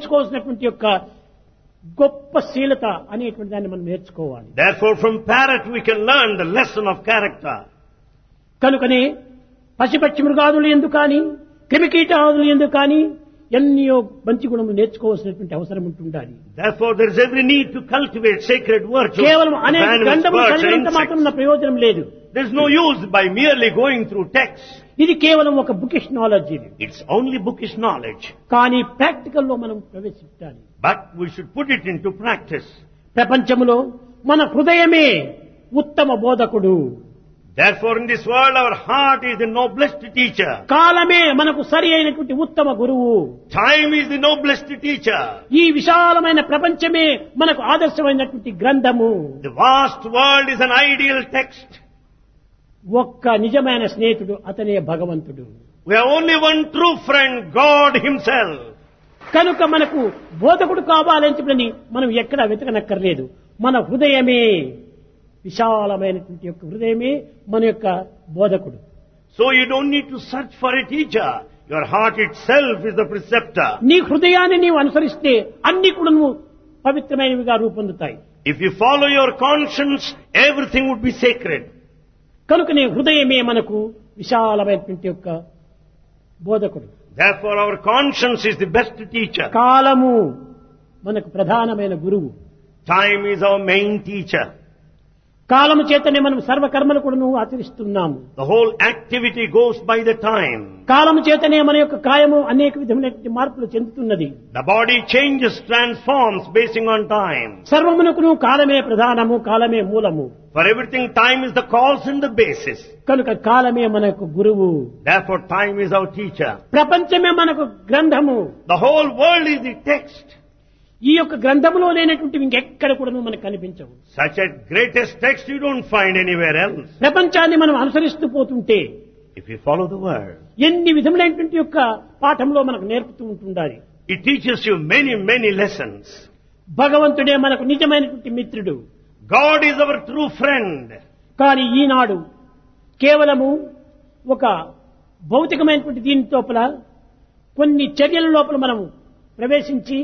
నేర్చుకోవాల్సినటువంటి యొక్క గొప్ప శీలత అనేటువంటి దాన్ని మనం నేర్చుకోవాలి Therefore, from parrot we can learn the lesson of character. కనుకనే పశుపక్షి మృగాదులు ఎందు కానీ క్రిమికీటాదులు ఎందు కానీ ఎన్నో మంచి గుణము నేర్చుకోవాల్సినటువంటి అవసరం ఉంటుండాలి Therefore, there is every need to cultivate sacred virtues. కేవలం of అనేక animals, గ్రంథములు birds, and చదివినంత మాత్రం insects. ఉన్న ప్రయోజనం లేదు There is no use by merely going through text. ఇది కేవలం ఒక బుకిష్ నాలెడ్జ్ ఇది It's only bookish knowledge. కానీ ప్రాక్టికల్ లో మనం ప్రవేశించాలి But we should put it into practice. ప్రపంచములో మన హృదయమే ఉత్తమ బోధకుడు Therefore, in this world, our heart is the noblest teacher. కాలమే మనకు సరి అయినటువంటి ఉత్తమ గురువు Time is the noblest teacher. ఈ విశాలమైన ప్రపంచమే మనకు ఆదర్శమైనటువంటి గ్రంథము The vast world is an ideal text. ఒక్క నిజమైన స్నేహితుడు అతనే భగవంతుడు We have only one true friend, God Himself. కనుక మనకు బోధకుడు కావాలని చెప్పని మనం ఎక్కడ వెతకనక్కర్లేదు మన హృదయమే విశాలమైనటువంటి యొక్క హృదయమే మన యొక్క బోధకుడు So you don't need to search for a teacher. Your heart itself is the preceptor. నీ హృదయాన్ని నీవు అనుసరిస్తే అన్ని కూడా నువ్వు పవిత్రమైనవిగా రూపొందుతాయి If you follow your conscience, everything would be sacred. కనుక నీ హృదయమే మనకు విశాలమైనటువంటి యొక్క బోధకుడు Therefore, our conscience is the best teacher. కాలము మనకు ప్రధానమైన గురువు Time is our main teacher. కాలము చేతనే మనం సర్వకర్మలు కూడా నువ్వు ఆచరిస్తున్నాము The whole activity goes by the time. కాలము చేతనే మన యొక్క కాయము అనేక విధమైనటువంటి మార్పులు చెందుతున్నది The body changes, transforms basing on time. సర్వమునకును కాలమే ప్రధానము కాలమే మూలము For everything, time is the cause and the basis. కనుక కాలమే మనకు గురువు Therefore, time is our teacher. ప్రపంచమే మనకు గ్రంథము The whole world is the text. ఈ యొక్క గ్రంథములో లేనటువంటివి ఇంకెక్కడ కూడా మనకు కనిపించవు Such a greatest text you don't find anywhere else. ప్రపంచాన్ని మనం అనుసరిస్తూ పోతుంటే If you follow the word, ఎన్ని విధములైనటువంటి యొక్క పాఠంలో మనకు నేర్పుతూ ఉంటుండాలి it teaches you many, many lessons. భగవంతుడే మనకు నిజమైనటువంటి మిత్రుడు God is our true friend. కానీ ఈనాడు కేవలము ఒక భౌతికమైనటువంటి దీని లోపల కొన్ని చర్యల లోపల మనం ప్రవేశించి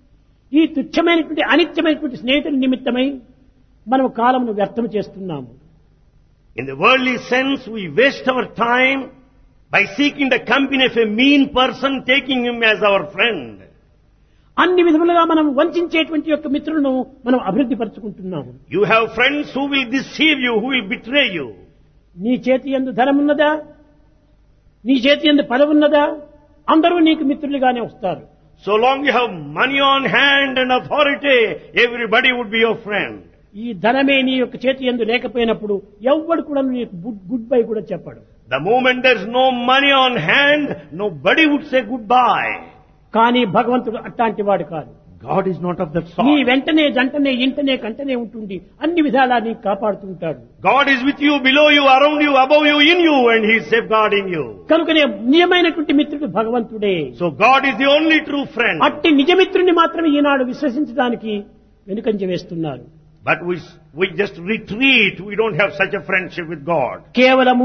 ఈ తుచ్చమైనటువంటి అనిత్యమైనటువంటి స్నేహితుల నిమిత్తమై మనం కాలమును వ్యర్థం చేస్తున్నాము In the worldly sense, we waste our time by seeking the company of a mean person, taking him as our friend. అన్ని విధములుగా మనం వంచేటువంటి యొక్క మిత్రులను మనం అభివృద్ధి పరుచుకుంటున్నాము You have friends who will deceive you, who will betray you. నీ చేతి ఎందు ధనమున్నదా నీ చేతి ఎందు పదవున్నదా అందరూ నీకు మిత్రులుగానే వస్తారు So long you have money on hand and authority, everybody would be your friend. ఈ ధనమే నీ యొక్క చేతి ఎందు లేకపోయినప్పుడు ఎవ్వడు కూడా నీకు గుడ్ గుడ్ బై కూడా చెప్పడు The moment there's no money on hand, nobody would say goodbye. కానీ భగవంతుడు అట్లాంటి వాడు కాదు God is not of that నీ sort. వెంటనే జంటనే ఇంటనే కంటనే ఉంటుండి అన్ని విధాలా నీకు కాపాడుతూ ఉంటాడు God is with you, below you, around you, above you, in you, and He is safeguarding you. కనుకనే నిజమైనటువంటి మిత్రుడు భగవంతుడే So God is the only true friend. అట్టి నిజమిత్రుని మాత్రమే ఈనాడు విశ్వసించడానికి వెనుకంజ వేస్తున్నారు But we, we just retreat. We don't have such a friendship with God. కేవలము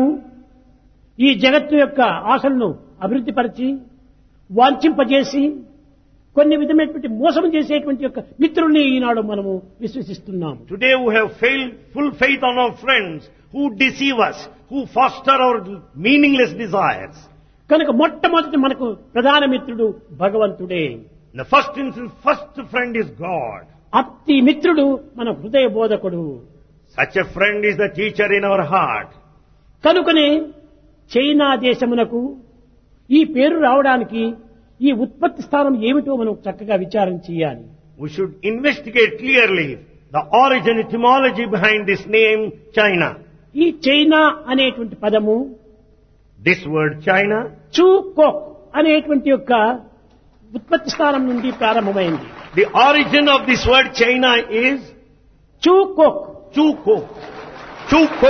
ఈ జగత్తు యొక్క ఆశలను అభివృద్ధిపరిచి వాంఛింపజేసి కొన్ని విధమైనటువంటి మోసం చేసేటువంటి యొక్క మిత్రుల్ని ఈనాడు మనము విశ్వసిస్తున్నాము Today we have failed, full faith on our friends who deceive us, who foster our meaningless desires. కనుక మొట్టమొదటి మనకు ప్రధాన మిత్రుడు భగవంతుడే In the first instance, first friend is God. అట్టి మిత్రుడు మన హృదయ బోధకుడు Such a friend is the teacher in our heart. కనుకనే చైనా దేశమునకు ఈ పేరు రావడానికి ఈ ఉత్పత్తి స్థానం ఏమిటో మనం చక్కగా విచారం చేయాలి We should investigate clearly the origin, etymology behind this name, China. ఈ చైనా అనేటువంటి పదము This word China, Chu Kok అనేటువంటి యొక్క ఉత్పత్తి స్థానం నుండి ప్రారంభమైంది the origin of this word China is Chu Kok Chuko. Chuko.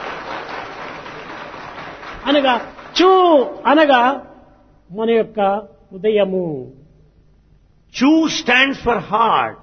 అనగా చూ అనగా మన యొక్క హృదయము Chu stands for heart.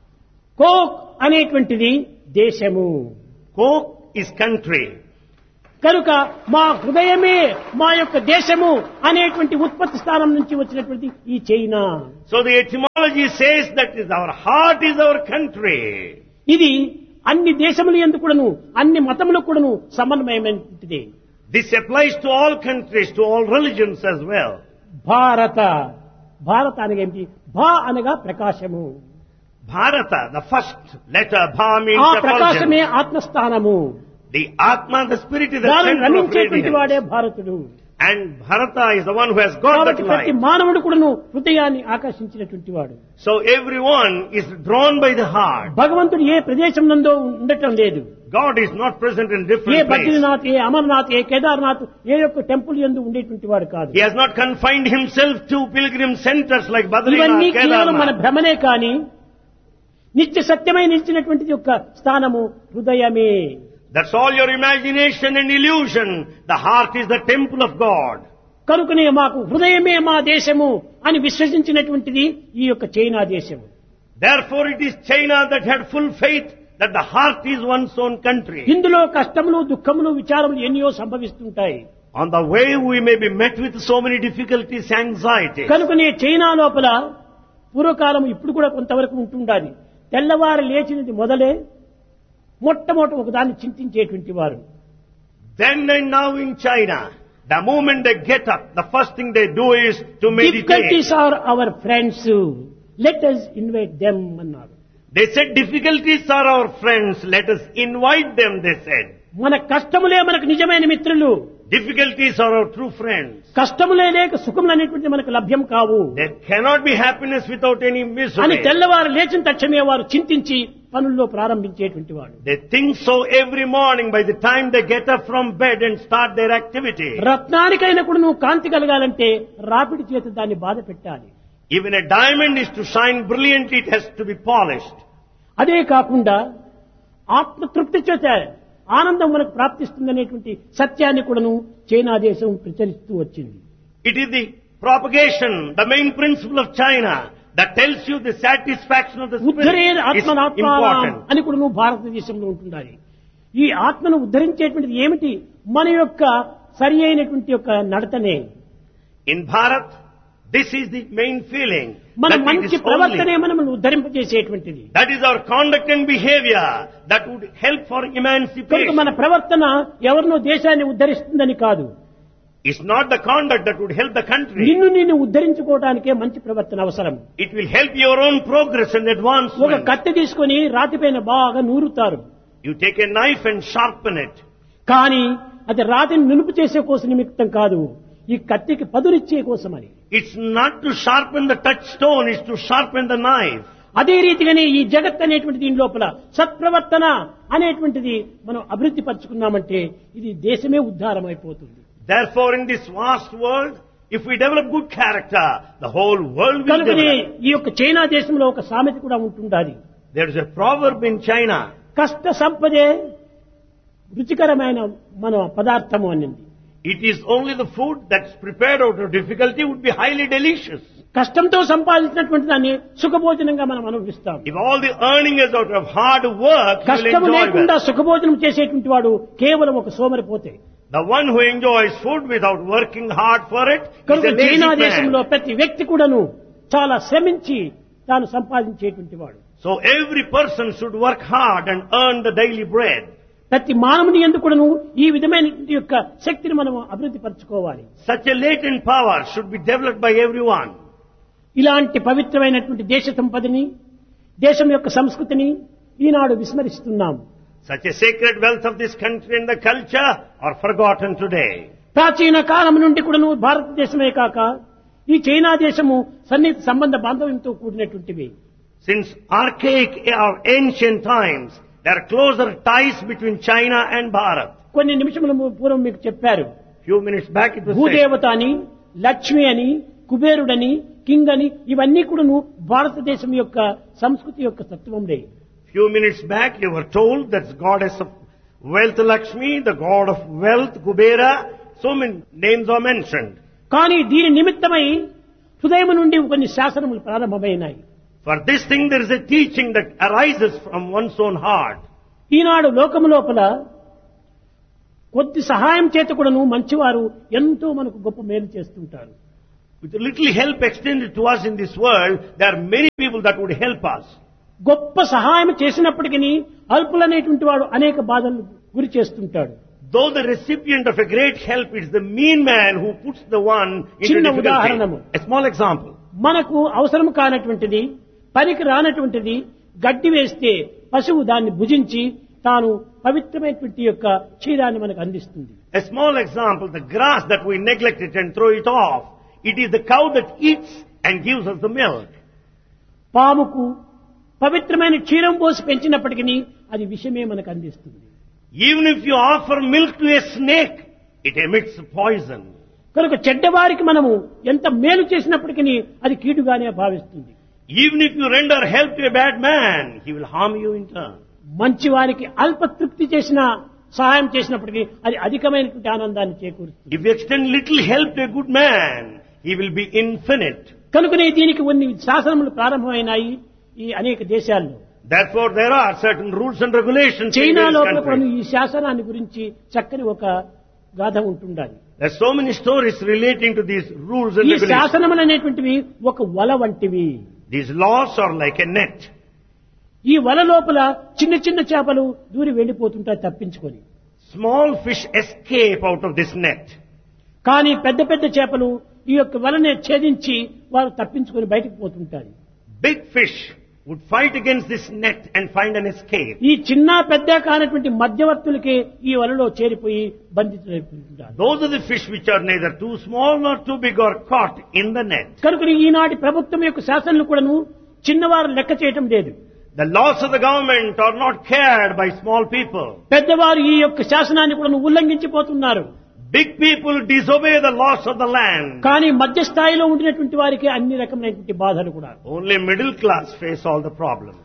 Kok అనేటువంటిది దేశము Kok is country. కనుక మా హృదయమే మా యొక్క దేశము అనేటువంటి ఉత్పత్తి స్థానం నుంచి వచ్చినటువంటి ఈ China So the etymology says that is our heart is our country. ఇది అన్ని దేశములు ఎందుకు కూడాను అన్ని మతములకు కూడాను సమన్వయమైనటువంటిది This applies to all countries, to all religions as well. భారత భారత అనగా ఏమిటి భా అనగా ప్రకాశము Bharata, the first letter, Bha means ఆ ప్రకాశమే effulgence. ఆత్మస్థానము The Atma, the spirit is the దానిని center of రమించేటువంటి radiance. వాడే భారతుడు And Bharata is the one who has got కాబట్టి that ప్రతి light. మానవుడు కూడాను హృదయాన్ని ఆకర్షించినటువంటి వాడు So everyone is drawn by the heart. భగవంతుడు ఏ ప్రదేశం నందో ఉండటం లేదు God is not present in A different places. Badrinath ఏ అమర్నాథ్ ఏ కేదార్నాథ్ ఏ యొక్క టెంపుల్ ఎందు ఉండేటువంటి వాడు కాదు He has not confined himself to pilgrim centers like ఇవన్నీ Badrinath, కేవలం మన Kedarnath. భ్రమనే కాని నిత్య సత్యమై నిలిచినటువంటి యొక్క స్థానము హృదయమే That's all your imagination and illusion. The heart is the temple of God. కనుకనే మాకు హృదయమే మా దేశము అని విశ్వసించినటువంటిది ఈ యొక్క చైనా దేశము Therefore it is China that had full faith that the heart is one's own country. ఇందులో కష్టములు దుఃఖములు విచారములు ఎన్నో సంభవిస్తుంటాయి On the way we may be met with so many difficulties, anxieties. కనుకనే చైనా లోపల పూర్వకాలం ఇప్పుడు కూడా కొంతవరకు ఉంటుండాలి తెల్లవారు లేచినది మొదలే మొట్టమొదటి ఒకదాన్ని చింతించేటువంటి వారు Then and now in China, the moment they get up, the first thing they do is to meditate. Difficulties are our friends let us invite them అన్నారు They said difficulties are our friends, let us invite them, they said. మన కష్టములే మనకు నిజమైన మిత్రులు Difficulties are our true friends. కష్టములే లేక సుఖములు అనేటువంటి మనకు లభ్యం కావు There cannot be happiness without any అని misery. తెల్లవారు లేచిన తక్షణమే వారు చింతించి పనుల్లో ప్రారంభించేటువంటి వాడు They think so every morning by the time they get up from bed and start their activity. రత్నానికైనా కూడా నువ్వు కాంతి కలగాలంటే రాపిడి చేత దాన్ని బాధ పెట్టాలి Even a diamond is to shine brilliantly, it has to be polished. అదే కాకుండా ఆత్మతృప్తి చేత ఆనందం మనకు ప్రాప్తిస్తుందనేటువంటి సత్యాన్ని కూడాను చైనా దేశం ప్రచరిస్తూ వచ్చింది It is the propagation, the main principle of China that tells you the satisfaction of the ఉద్ధరే spirit is ఆత్మనాత్మానం important. అని కూడా నువ్వు భారతదేశంలో ఉంటుండాలి ఈ ఆత్మను ఉద్ధరించేటువంటిది ఏమిటి మన యొక్క సరి అయినటువంటి యొక్క నడతనే In Bharat, this is the main feeling. మన that it మంచి is ప్రవర్తనే only, మనం ఉద్ధరింపజేసేటువంటిది that is our conduct and behavior that would help for కనుక emancipation. మన ప్రవర్తన ఎవరినో దేశాన్ని ఉద్ధరిస్తుందని కాదు It's not the conduct that would help the country. నిన్ను నిన్ను ఉద్ధరించుకోవడానికే మంచి ప్రవర్తన అవసరం It will help your own progress and ఒక advancement. కత్తి తీసుకొని రాతిపైన బాగా నూరుతారు You take a knife and sharpen it. కానీ అది రాతిని నునుపు చేసే కోసం నిమిత్తం కాదు ఈ కత్తికి పదునిచ్చే కోసమని It's not to sharpen the touchstone, it's to sharpen the knife. అదే రీతిగానే ఈ జగత్ అనేటువంటి దీని లోపల సత్ప్రవర్తన అనేటువంటిది మనం అభివృద్ధి పరుచుకున్నామంటే ఇది దేశమే ఉద్ధారం అయిపోతుంది Therefore, in this vast world, if we develop good character, the whole world will కనుకనే develop. ఈ యొక్క చైనా దేశంలో ఒక సామెత కూడా ఉంటుండాలి There is a proverb in China. కష్ట సంపదే రుచికరమైన మన పదార్థము అనింది It is only the food that's prepared out of difficulty would be highly delicious. కష్టంతో సంపాదించినటువంటి దాన్ని సుఖభోజనంగా మనం అనుభవిస్తాం If all the earning is out of hard work, you will కష్టం enjoy లేకుండా well. సుఖభోజనం చేసేటువంటి వాడు కేవలం ఒక సోమరిపోతే The one who enjoys food without working hard for it is కనుక a lazy చైనా దేశంలో man. ప్రతి వ్యక్తి కూడాను చాలా శ్రమించి తాను సంపాదించేటువంటి వాడు So every person should work hard and earn the daily bread. ప్రతి మానవుని ఎందుకు కూడాను ఈ విధమైన యొక్క శక్తిని మనం అభివృద్ధి పరచుకోవాలి Such a latent power should be developed by everyone. ఇలాంటి పవిత్రమైనటువంటి దేశ సంపదని దేశం యొక్క సంస్కృతిని ఈనాడు విస్మరిస్తున్నాం Such a sacred wealth of this country and the culture are forgotten today. ప్రాచీన కాలం నుండి కూడాను భారతదేశమే కాక ఈ చైనా దేశము సన్నిహిత సంబంధ బాంధవ్యంతో కూడినటువంటివి Since archaic or ancient times, there are closer ties between China and Bharat. కొన్ని నిమిషముల పూర్వం మీకు చెప్పారు Few minutes back it was said, భూదేవత అని లక్ష్మి అని కుబేరుడని కింగ్ అని ఇవన్నీ కూడాను భారతదేశం యొక్క సంస్కృతి యొక్క తత్వంలే few minutes back you were told that's goddess of wealth Lakshmi, the god of wealth Kubera, so many names are mentioned. కానీ దీని నిమిత్తమై హృదయం నుండి కొన్ని శాసనములు ప్రారంభమైనాయి For this thing there is a teaching that arises from one's own heart. ఈనాడు లోకము లోపల కొద్ది సహాయం చేత కూడాను మంచివారు ఎంతో మనకు గొప్ప మేలు చేస్తుంటారు With a little help extended to us in this world, there are many people that would help us. గొప్ప సహాయం చేసినప్పటికీ అల్పులనేటువంటి వాడు అనేక బాధలు గురి చేస్తుంటాడు Though the recipient of a great help is the mean man who puts the one into చిన్న difficulty. ఉదాహరణము. A small example. మనకు అవసరం కానటువంటిది పనికి రానటువంటిది గడ్డి వేస్తే పశువు దాన్ని భుజించి తాను పవిత్రమైనటువంటి యొక్క క్షీరాన్ని మనకు అందిస్తుంది A small example, the grass that we neglect it and throw it off. It is the cow that eats and gives us the milk. పాముకు పవిత్రమైన క్షీరం పోసి పెంచినప్పటికీ అది విషమే మనకు అందిస్తుంది Even if you offer milk to a snake, it emits poison. కనుక చెడ్డవారికి మనము ఎంత మేలు చేసినప్పటికీ అది కీడుగానే భావిస్తుంది Even if you render help to a bad man, he will harm you in turn. మంచి వారికి అల్ప తృప్తి చేసిన సహాయం చేసినప్పటికీ అది అధికమైనటువంటి ఆనందాన్ని చేకూరుస్తుంది If you extend little help to a good man, he will be infinite. కనుకనే దీనికి కొన్ని శాసనములు ప్రారంభమైనాయి ఈ అనేక దేశాల్లో Therefore, there are certain rules and regulations in China various లోపల కూడా countries. ఈ శాసనాన్ని గురించి చక్కని ఒక గాథ ఉంటుండాలి There are so many stories relating to these rules and ఈ regulations. శాసనములు అనేటువంటివి ఒక వల వంటివి These laws are like a net. ఈ వల లోపల చిన్న చిన్న చేపలు దూరి వెళ్లిపోతుంటాయి తప్పించుకొని Small fish escape out of this net. కానీ పెద్ద పెద్ద చేపలు ఈ యొక్క వలనే ఛేదించి వారు తప్పించుకొని బయటకు పోతుంటారు Big fish would fight against this net and find an escape. ఈ చిన్న పెద్ద కానటువంటి మధ్యవర్తులకే ఈ వలలో చేరిపోయి బంధితులైపోతుంటారు Those are the fish which are neither too small nor too big are caught in the net. కనుక ఈనాటి ప్రభుత్వం యొక్క శాసనలు కూడాను చిన్నవారు లెక్క చేయటం లేదు The laws of the government are not cared by small people. పెద్దవారు ఈ యొక్క శాసనాన్ని కూడా ఉల్లంఘించిపోతున్నారు Big people disobey the laws of the land. కానీ మధ్య స్థాయిలో ఉండినటువంటి వారికి అన్ని రకమైనటువంటి బాధలు కూడా Only middle class face all the problems.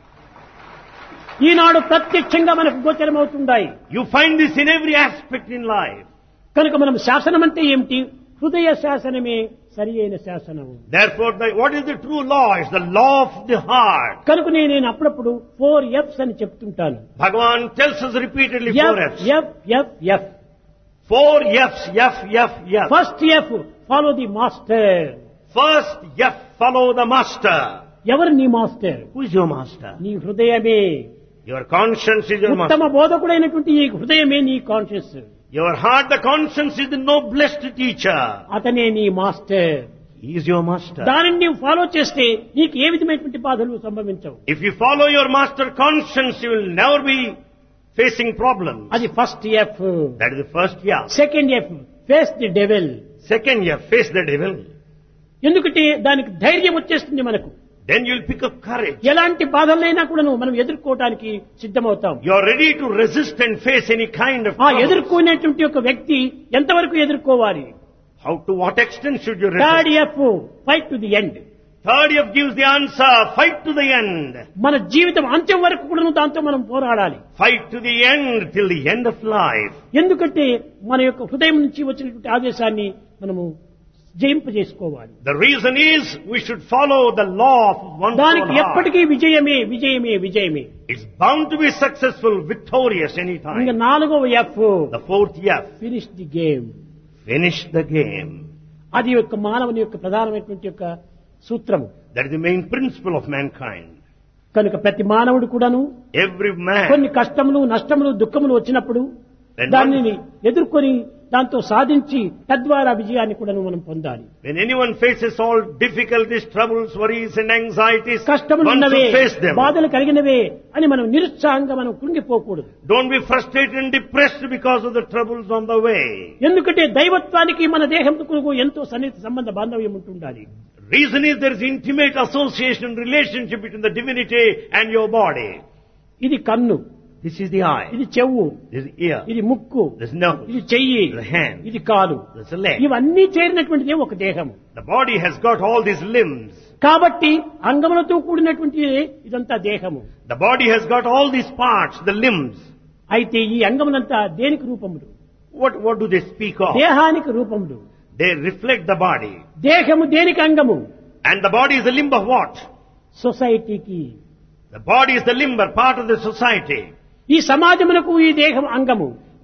ఈనాడు ప్రత్యక్షంగా మనకు గోచరమవుతుంటాయి You find this in every aspect in life. కనుక మనం శాసనం అంటే ఏమిటి హృదయ శాసనమే సరి అయిన శాసనం Therefore, the, what is the true law? It's the law of the heart. కనుక నేను అప్పుడప్పుడు ఫోర్ ఎఫ్స్ అని చెప్తుంటాను Bhagavan tells us repeatedly four F F's. F F F Four F's, F, F, F. First F follow the master First F, follow the master. ఎవరు నీ master Who is your master? నీ హృదయమే Your conscience is your ఉత్తమ master. బోధకుడైనటువంటి ఈ హృదయమే నీ conscious Your heart, the conscience is the noblest teacher. అతనే నీ master He is your master. దానిని నీవు ఫాలో చేస్తే నీకు ఏ విధమైనటువంటి బాధలు సంభవించవు If you follow your master conscience, you will never be facing problems. అది first F That is the first F. Second F face the devil Second F, face the devil. ఎందుకంటే దానికి ధైర్యం వచ్చేస్తుంది మనకు Then you will pick up courage. ఎలాంటి బాధలైనా కూడాను మనం ఎదుర్కోవటానికి సిద్ధమవుతాం You are ready to resist and face any kind of ఆ trouble. ఎదుర్కొనేటువంటి ఒక వ్యక్తి ఎంతవరకు ఎదుర్కోవాలి How to what extent should you resist? Third F fight to the end Third F gives the answer, fight to the end. మన జీవితం అంత్యం వరకు కూడాను దాంతో మనం పోరాడాలి Fight to the end till the end of life. ఎందుకంటే మన యొక్క హృదయం నుంచి వచ్చినటువంటి ఆదేశాన్ని మనము జయింపజేసుకోవాలి The reason is we should follow the law of one's దానికి own heart. ఎప్పటికీ విజయమే విజయమే విజయమే It's bound to be successful, victorious ఇంకా anytime. నాలుగవ F The fourth F, finish the game finish the game. అది యొక్క మానవుని యొక్క ప్రధానమైనటువంటి యొక్క సూత్రము That is the main principle of mankind. కనుక ప్రతి మానవుడు కూడాను Every man, కొన్ని కష్టములు నష్టములు దుఃఖములు వచ్చినప్పుడు When దానిని ఎదుర్కొని దాంతో సాధించి తద్వారా విజయాన్ని కూడా మనం పొందాలి when anyone faces all difficulties, troubles, worries and anxieties, కష్టములు one ఉన్నవే should face them. బాధలు కలిగినవే అని మనం నిరుత్సాహంగా మనం కృంగిపోకూడదు Don't be frustrated and depressed because of the troubles on the way. ఎందుకంటే దైవత్వానికి మన దేహంకు ఎంతో సన్నిహిత సంబంధ బాంధవ్యం ఉంటుండాలి Reason is there is intimate association, relationship between the divinity and your body. ఇది కన్ను This is the eye, ఇది చెవు this is ear, ఇది ముక్కు this is nose, ఇది చెయ్యి the hand, ఇది కాలు this is leg. ఇవన్నీ చేరినటువంటిదే ఒక దేహం The body has got all these limbs. కాబట్టి అంగములతో కూడినటువంటి ఇదంతా దేహము The body has got all these parts, the limbs. అయితే ఈ అంగములంతా దేనికి రూపములు What, what do they speak of? దేహానికి రూపములు They reflect the body. దేహము దేనికి అంగము And the body is the limb of what? సొసైటీకి The body is the limb or part of the society. ఈ సమాజమునకు ఈ దేహం అంగము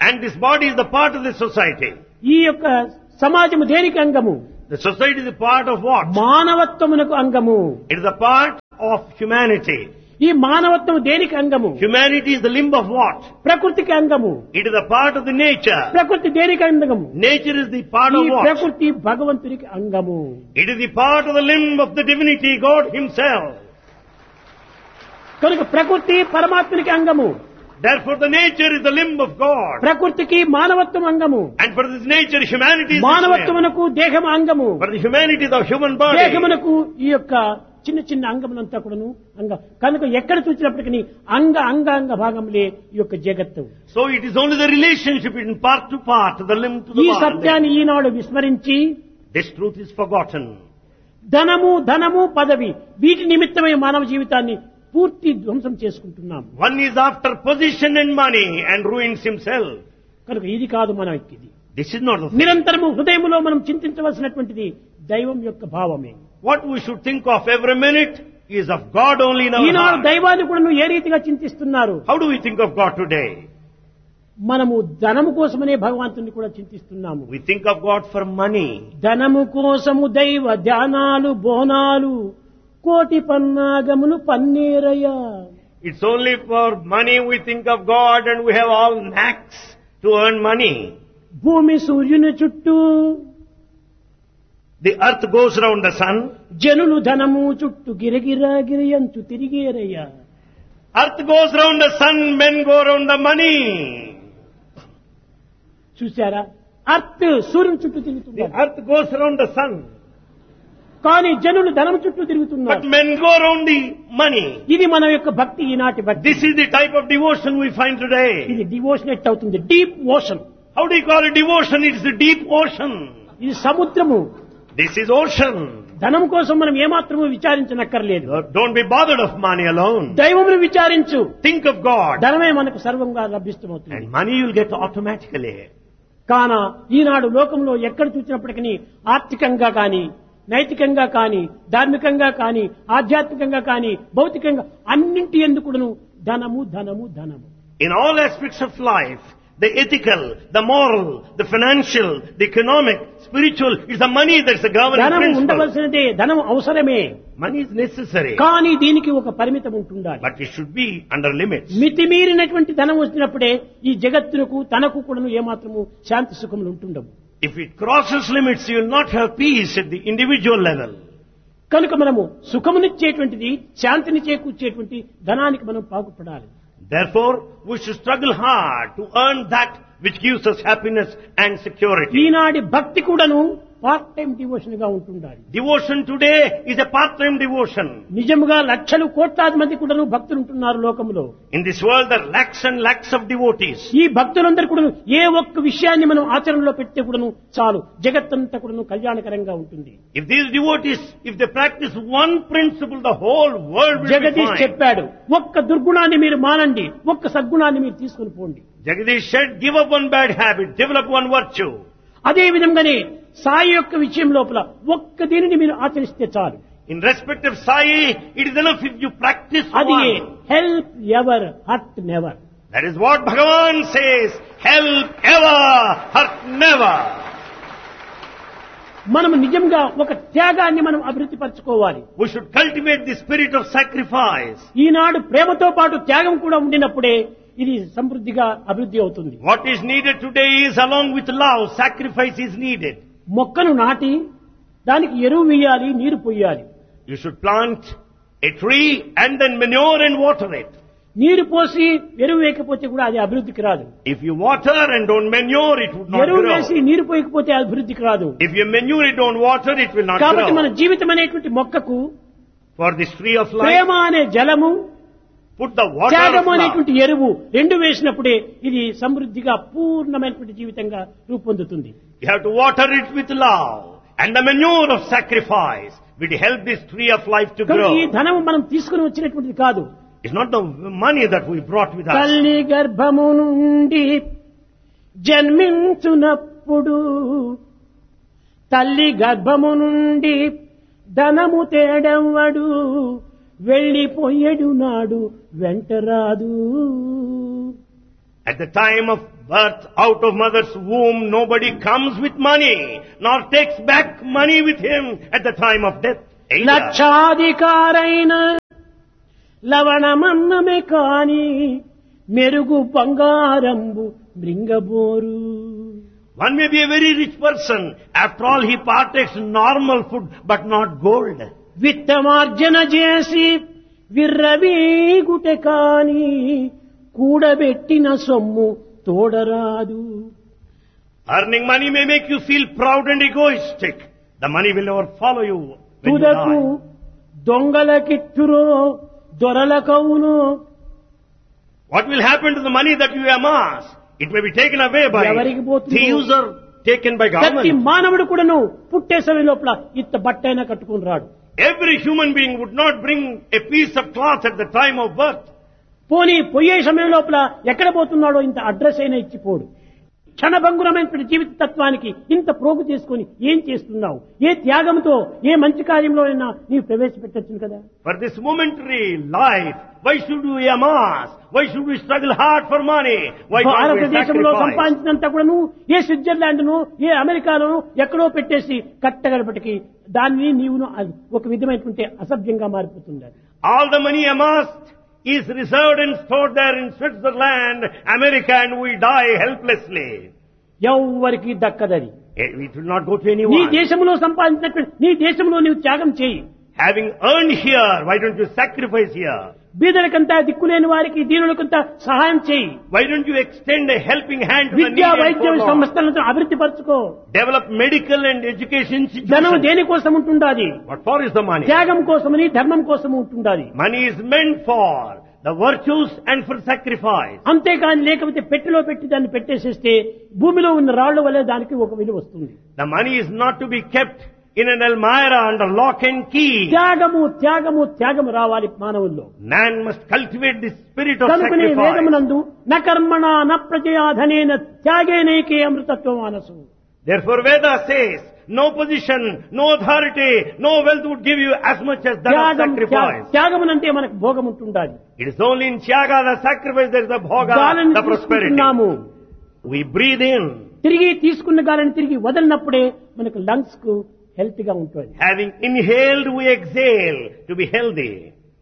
And this body is the part of the society. ఈ యొక్క సమాజము దేనికి అంగము The society is a part of what? మానవత్వమునకు అంగము It is a part of humanity. ఈ మానవత్వం దేనికి అంగము Humanity is the limb of what? ప్రకృతికి అంగము It is a part of the nature. ప్రకృతి దేనికి అంగము Nature is the part ఈ of what? ప్రకృతి భగవంతునికి అంగము It is the part of the limb of the divinity, God Himself. కనుక ప్రకృతి పరమాత్మనికి అంగము Therefore the nature is the limb of God. ప్రకృతికి మానవత్వం అంగము And for this nature, humanity is this limb. మానవత్వమునకు దేహం అంగము For the humanity, the human body. దేహమునకు ఈ యొక్క చిన్న చిన్న అంగములంతా కూడాను అంగ కనుక ఎక్కడ చూసినప్పటికీ అంగ అంగాంగ భాగములే ఈ యొక్క జగత్తు So it is only the relationship in part to part, the limb to ఈ the body. సత్యాన్ని ఈనాడు విస్మరించి This truth is forgotten. ధనము ధనము పదవి వీటి నిమిత్తమై మానవ జీవితాన్ని పూర్తి ధ్వంసం చేసుకుంటున్నాం One is after position and money and ruins himself. కనుక ఇది కాదు మనం ఇది This is not the thing. నిరంతరము హృదయములో మనం చింతించవలసినటువంటిది దైవం యొక్క భావమే What we should think of every minute is of God only in our Eenadu heart. దైవాన్ని కూడా నువ్వు ఏ రీతిగా చింతిస్తున్నారు How do we think of God today? మనము ధనము కోసమనే భగవంతుని కూడా చింతిస్తున్నాము We think of God for money. ధనము కోసము దైవ ధ్యానాలు బోనాలు కోటి పన్నాగములు పన్నీరయ్యా It's only for money we think of God and we have all knacks to earn money. భూమి సూర్యుని చుట్టూ The earth goes around the sun. జనులు ధనము చుట్టూ గిరగిరా గిరియంచు తిరిగేరయ్యా Earth goes around the sun, men go around the money. చూశారా అర్త్ సూర్యుని చుట్టూ The తిరుగుతున్నారు earth goes around the sun. కానీ జనులు ధనం చుట్టూ But తిరుగుతున్నారు men go around the money. ఇది మన యొక్క భక్తి ఈనాటి భక్తి This is the type of devotion we find today. ఇది డివోషన్ ఎట్ అవుతుంది deep ocean How do you call it devotion? It's the deep ocean. ఇది సముద్రము This is ocean. ధనం కోసం మనం ఏమాత్రము విచారించనక్కర్లేదు Don't be bothered of money alone. దైవమును విచారించు Think of God. ధనమే మనకు సర్వంగా లభిస్తమవుతుంది And money you'll get automatically. కాన ఈనాడు లోకంలో ఎక్కడ చూసినప్పటికీ ఆర్థికంగా కానీ నైతికంగా కానీ ధార్మికంగా కానీ ఆధ్యాత్మికంగా కానీ భౌతికంగా అన్నింటి ఎందుకును ధనము ధనము ధనము In all aspects of life, the ethical, the moral, the financial, the economic, spiritual, it's the money that's the governing ధనము principle. ఉండవలసినదే ధనం అవసరమే Money is necessary, కానీ దీనికి ఒక పరిమితం ఉంటుండాలి but it should be under limits. మితిమీరినటువంటి ధనం వచ్చినప్పుడే ఈ జగత్తునకు తనకు కూడాను ఏమాత్రము శాంతి సుఖములు ఉంటుండవు If it crosses limits, you will not have peace at the individual level. కనుక మనము సుఖమునిచ్చేటువంటిది శాంతిని చేకూర్చేటువంటి ధనానికి మనం పాకుపడాలి Therefore, we should struggle hard to earn that which gives us happiness and security. ఈనాటి భక్తి కూడాను పార్ట్ టైం డివోషన్ గా ఉంటుండాలి Devotion today is a part-time devotion. నిజముగా లక్షలు కోట్లాది మంది కూడాను భక్తులు ఉంటున్నారు లోకంలో In this world, there are lakhs and lakhs of devotees. ఈ భక్తులందరూ కూడా ఏ ఒక్క విషయాన్ని మనం ఆచరణలో పెడితే కూడాను చాలు జగత్తంతా కూడాను కళ్యాణకరంగా ఉంటుంది If these devotees, if they practice one principle, the whole world will be Jagadish fine. చెప్పాడు ఒక్క దుర్గుణాన్ని మీరు మానండి ఒక్క సద్గుణాన్ని మీరు తీసుకుని పోండి Jagadish said, give up one bad habit, develop one virtue. అదే విధంగానే సాయి యొక్క విషయం లోపల ఒక్క దీనిని మీరు ఆచరిస్తే చాలు In respect of Sai, it is enough if you practice అది one. Help ever hurt never That is what Bhagavan says, help ever, hurt never. మనం నిజంగా ఒక త్యాగాన్ని మనం అభివృద్ధి పరచుకోవాలి We should cultivate the spirit of sacrifice. ఈనాడు ప్రేమతో పాటు త్యాగం కూడా ఉండినప్పుడే ఇది సమృద్ధిగా అభివృద్ధి అవుతుంది What is needed today is along with love, sacrifice is needed. మొక్కను నాటి దానికి ఎరువు వేయాలి నీరు పొయ్యాలి You should plant a tree and then manure and water it. నీరు పోసి ఎరువు వేయకపోతే కూడా అది అభివృద్ధికి రాదు If you water and don't manure, it would not ఎరువు వేసి grow. నీరు పోయకపోతే అభివృద్ధికి రాదు If you manure it, don't water, it will not కాబట్టి మన grow. జీవితం అనేటువంటి మొక్కకు For this tree of life, ప్రేమ అనే జలము put the water of త్యాగము love. అనేటువంటి ఎరువు రెండు వేసినప్పుడే ఇది సమృద్ధిగా పూర్ణమైనటువంటి జీవితంగా రూపొందుతుంది You have to water it with love. And the manure of sacrifice will help this tree of life to కనుక ఈ grow. ధనం మనం తీసుకుని వచ్చినటువంటిది కాదు It's not the money that we brought with us. తల్లి గర్భము నుండి జన్మించునప్పుడు తల్లి గర్భము నుండి ధనము తేడెవ్వడు వెళ్ళిపోయేడు నాడు వెంటరాదు At the time of birth out of mother's womb, nobody comes with money, nor takes back money with him at the time of death. either. లక్షాధికారైన లవణమన్నమే కాని మెరుగు బంగారంబు మృంగబోరు One may be a very rich person. After all, he partakes normal food, but not gold. విత్తమార్జన చేసి విర్రవీగుటె కాని కూడబెట్టిన సొమ్ము తోడరాదు Earning money may make you feel proud and egoistic. The money will never follow you when you తుదకు die. దొంగలకిట్టురో దొరలకవునో What will happen to the money that you amass? It may be taken away by ఎవరికి పోతుందో? thieves or taken by ప్రతి government. మానవుడు కూడాను పుట్టే సమయం లోపల ఇంత బట్టైనా కట్టుకుని రాడు Every human being would not bring a piece of cloth at the time of birth. పోనీ పోయే సమయం లోపల ఎక్కడ పోతున్నాడో ఇంత అడ్రస్ అయినా ఇచ్చిపోడు క్షణభంగురమైనటువంటి జీవిత తత్వానికి ఇంత ప్రోగు చేసుకొని ఏం చేస్తున్నావు ఏ త్యాగంతో ఏ మంచి కార్యంలో అయినా నీవు ప్రవేశపెట్టచ్చు కదా For this momentary life, why should we amass? Why should we struggle hard for money? Why can't we భారతదేశంలో sacrifice? సంపాదించినంత కూడాను ఏ స్విట్జర్లాండ్ ను ఏ అమెరికాలోను ఎక్కడో పెట్టేసి కట్టగడపటికి దాన్ని నీవును అది ఒక విధమైనటువంటి అసభ్యంగా మారిపోతుంది అది. All the money amassed is reserved and stored there in Switzerland, America, and we die helplessly. ఎవ్వరికి దక్కదది It will not go to నీ anyone. దేశంలో సంపాదించినటువంటి నీ దేశంలో నీవు త్యాగం చేయి Having earned here, why don't you sacrifice here? బీదలకంతా దిక్కులేని వారికి దీనులకంతా సహాయం చేయి Why don't you extend a helping hand to the needy విద్యా and వైద్య forlorn? సంస్థలను అభివృద్ధి పరచుకో Develop medical and education ధనం institutions. దేనికోసం ఉంటుండాది What for is the money? త్యాగం కోసమని ధర్మం కోసం ఉంటుండాది Money is meant for the virtues and for sacrifice. అంతేకాని లేకపోతే పెట్టెలో పెట్టి దాన్ని పెట్టేసేస్తే భూమిలో ఉన్న రాళ్ల వల్లే దానికి ఒక విలువ వస్తుంది The money is not to be kept in an almirah under lock and key. త్యాగము త్యాగము త్యాగము రావాలి మానవుల్లో Man must cultivate the spirit of కనుకనే sacrifice. వేదమునందు న కర్మణ న ప్రజయాధనేన త్యాగేనైకే అమృతత్వం మనసు Therefore Veda says, no position, no authority, no wealth would give you as much as that of త్యాగం sacrifice. త్యాగమునంటే మనకు భోగం ఉంటుండాలి It is only in Tyaga, the sacrifice, there is the bhoga, గాలిని the prosperity. తీసుకుంటున్నాము We breathe in, తిరిగి తీసుకున్న గాలిని తిరిగి వదిలినప్పుడే మనకు లంగ్స్ కు హెల్త్ గా ఉంటుంది having inhaled, we exhale to be healthy.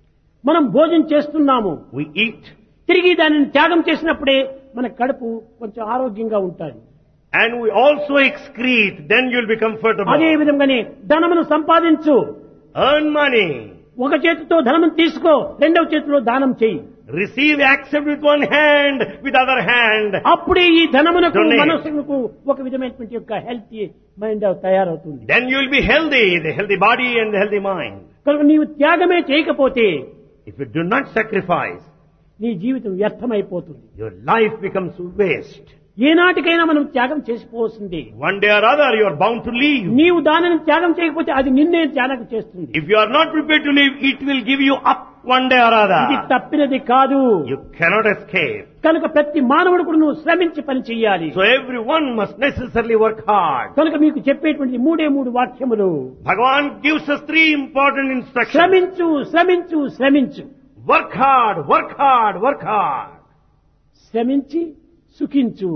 మనం భోజనం చేస్తున్నాము We eat, తిరిగి దానిని త్యాగం చేసినప్పుడే మన కడుపు కొంచెం ఆరోగ్యంగా ఉంటుంది and we also excrete, then you'll be comfortable. అదే విధంగానే ధనమును సంపాదించు Earn money, ఒక చేతితో ధనమును తీసుకో రెండవ చేతిలో దానం చేయి receive, accept with one hand, with other hand. అప్పుడే ఈ ధనమునకు Donate. మనస్సుకు ఒక విధమైనటువంటి యొక్క హెల్త్ మైండ్ తయారవుతుంది Then you'll be healthy, the healthy body and the healthy mind. కనుక నీవు త్యాగమే చేయకపోతే If you do not sacrifice, నీ జీవితం వ్యర్థమైపోతుంది your life becomes waste. ఏనాటికైనా మనం త్యాగం చేసిపోవలసింది One day or other, you are bound to leave. నీవు దానిని త్యాగం చేయకపోతే అది నిన్నే త్యాగం చేస్తుంది If you are not prepared to leave, it will give you up one day or ఇది other. తప్పినది కాదు You cannot escape. కనుక ప్రతి మానవుడు కూడా నువ్వు శ్రమించి పని చెయ్యాలి So everyone must necessarily work hard. కనుక మీకు చెప్పేటువంటి మూడే మూడు వాక్యములు Bhagavan gives us three important instructions. శ్రమించు శ్రమించు శ్రమించు Work hard, work hard, work hard. శ్రమించి సుఖించు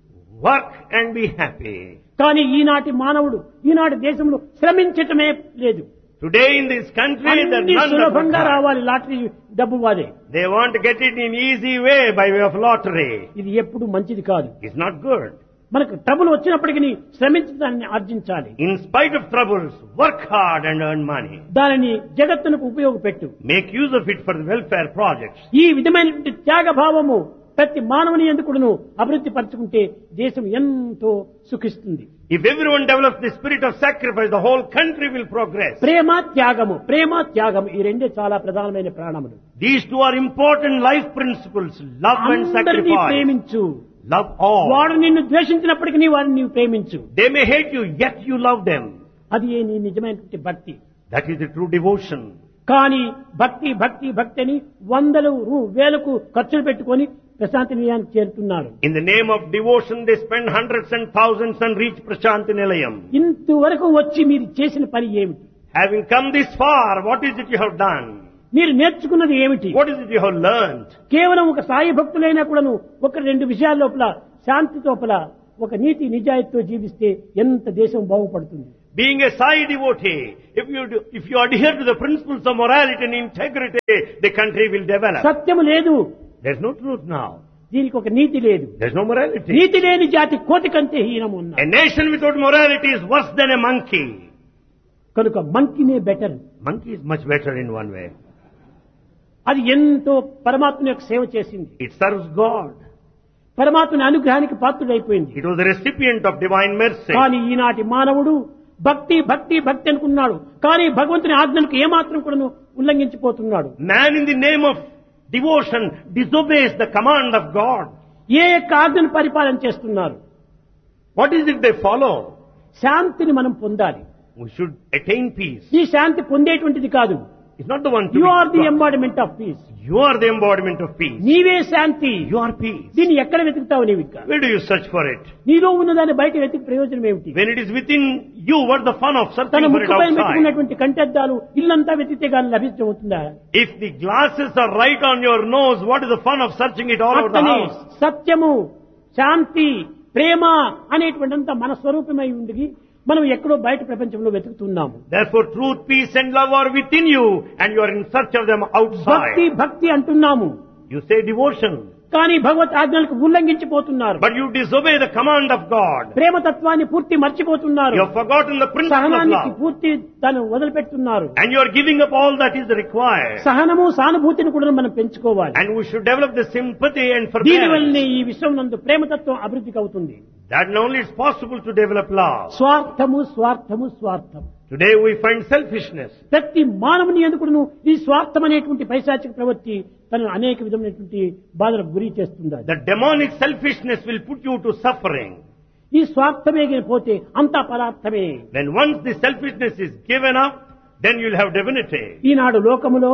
Work and be happy. కానీ ఈనాటి మానవుడు ఈనాటి దేశంలో శ్రమించటమే లేదు Today in this country, there అన్ని are none that work సులభంగా hard. రావాలి లాటరీ డబ్బు వాదే They want to get it in easy way by way of lottery. ఇది ఎప్పుడు మంచిది కాదు It's not good. మనకు ట్రబుల్ వచ్చినప్పటికీ శ్రమించి దాన్ని ఆర్జించాలి In spite of troubles, work hard and earn money. దానిని జగత్తునకు ఉపయోగపెట్టు Make use of it for the welfare projects. ఈ విధమైనటువంటి త్యాగ భావము ప్రతి మానవుని ఎందుకును అభివృద్ధి పరచుకుంటే దేశం ఎంతో సుఖిస్తుంది If everyone develops the spirit of sacrifice, the whole country will progress. ప్రేమ త్యాగము ప్రేమ త్యాగము ఈ రెండే చాలా ప్రధానమైన ప్రాణములు These two are important life principles. Love and అందరినీ sacrifice. ప్రేమించు Love all. వాడు నిన్ను ద్వేషించినప్పటికీ నీ వాడిని నీవు ప్రేమించు They may hate you, yet you love them. అది నీ నిజమైనటువంటి భక్తి That is the true devotion. కానీ భక్తి భక్తి భక్తి అని వందలు రూ- వేలకు ఖర్చులు పెట్టుకొని ప్రశాంతి నిలయానికి చేరుతున్నారు In the name of devotion, they spend hundreds and thousands and reach Prashanti Nilayam. ఇంతవరకు వచ్చి మీరు చేసిన పని ఏమిటి Having come this far, what is it you have done? మీరు నేర్చుకున్నది ఏమిటి What is it you have learned? కేవలం ఒక సాయి భక్తులైనా కూడాను ఒక రెండు విషయాల లోపల శాంతి లోపల ఒక నీతి నిజాయితీతో జీవిస్తే ఎంత దేశం బాగుపడుతుంది Being a Sai devotee, if you, do, if you adhere to the principles of morality and integrity, the country will develop. సత్యము లేదు There's no truth now. దీనికి ఒక నీతి లేదు There's no morality. నీతి లేని జాతి కోతి కంటే హీనం ఉన్నా A nation without morality is worse than a monkey. కనుక మంకినే better Monkey is much better in one way. అది ఎంతో పరమాత్మ యొక్క సేవ చేసింది It serves God. పరమాత్మని అనుగ్రహానికి పాత్రుడైపోయింది It was the recipient of divine mercy. కానీ ఈనాటి మానవుడు భక్తి భక్తి భక్తి అనుకున్నాడు కానీ భగవంతుని ఆజ్ఞలకు ఏమాత్రం కూడా ఉల్లంఘించిపోతున్నాడు Man in the name of devotion disobeys the command of God. ఏ యొక్క ఆజ్ఞను పరిపాలన చేస్తున్నారు What is it they follow? శాంతిని మనం పొందాలి We should attain peace. ఈ శాంతి పొందేటువంటిది కాదు It's not the one to you be are the got. Embodiment of peace You are the embodiment of peace. నీవే శాంతి You are peace. దీన్ని ఎక్కడ వెతుకుతావు నీవు ఇంకా Where do you search for it? నీలో ఉన్నదాన్ని బయట వెతికి ప్రయోజనం ఏమిటి When it is within you, what's the fun of తన searching for it ముక్కుపై outside? పెట్టుకున్నటువంటి కంటెద్దాలు ఇల్లంతా వెతికితే గాని లభించబోతుందా If the glasses are right on your nose, what is the fun of searching it all over the అట్లనే house? సత్యము శాంతి ప్రేమ అనేటువంటింత మన స్వరూపమై ఉండి మనం ఎక్కడో బయట ప్రపంచంలో వెతుకుతున్నాము Therefore, truth, peace and love are within you and you are in search of them భక్తి outside. భక్తి అంటున్నాము You say devotion, కానీ భగవత్ ఆజ్ఞలకు ఉల్లంఘించిపోతున్నారు but you disobey the command of God. ప్రేమతత్వాన్ని పూర్తి మర్చిపోతున్నారు You have forgotten the principle of సహనానికి love. పూర్తి దాన్ని వదిలిపెడుతున్నారు And you are giving up all that is required. సహనము సానుభూతిని కూడా మనం పెంచుకోవాలి And we should develop the sympathy and దీని forbearance. వల్లనే ఈ విశ్వం నందు ప్రేమతత్వం అభివృద్ధికి అవుతుంది That only is possible to develop love. స్వార్థము స్వార్థము స్వార్థం Today we find selfishness. ప్రతి మానవుని ఎందుకును ఈ స్వార్థం అనేటువంటి పైశాచిక ప్రవృత్తి తనను అనేక విధమైనటువంటి బాధలకు గురి చేస్తుంది The demonic selfishness will put you to suffering. ఈ స్వార్థమే పోతే అంతా పదార్థమే When once the selfishness is given up, then you'll have divinity. ఈనాడు లోకములో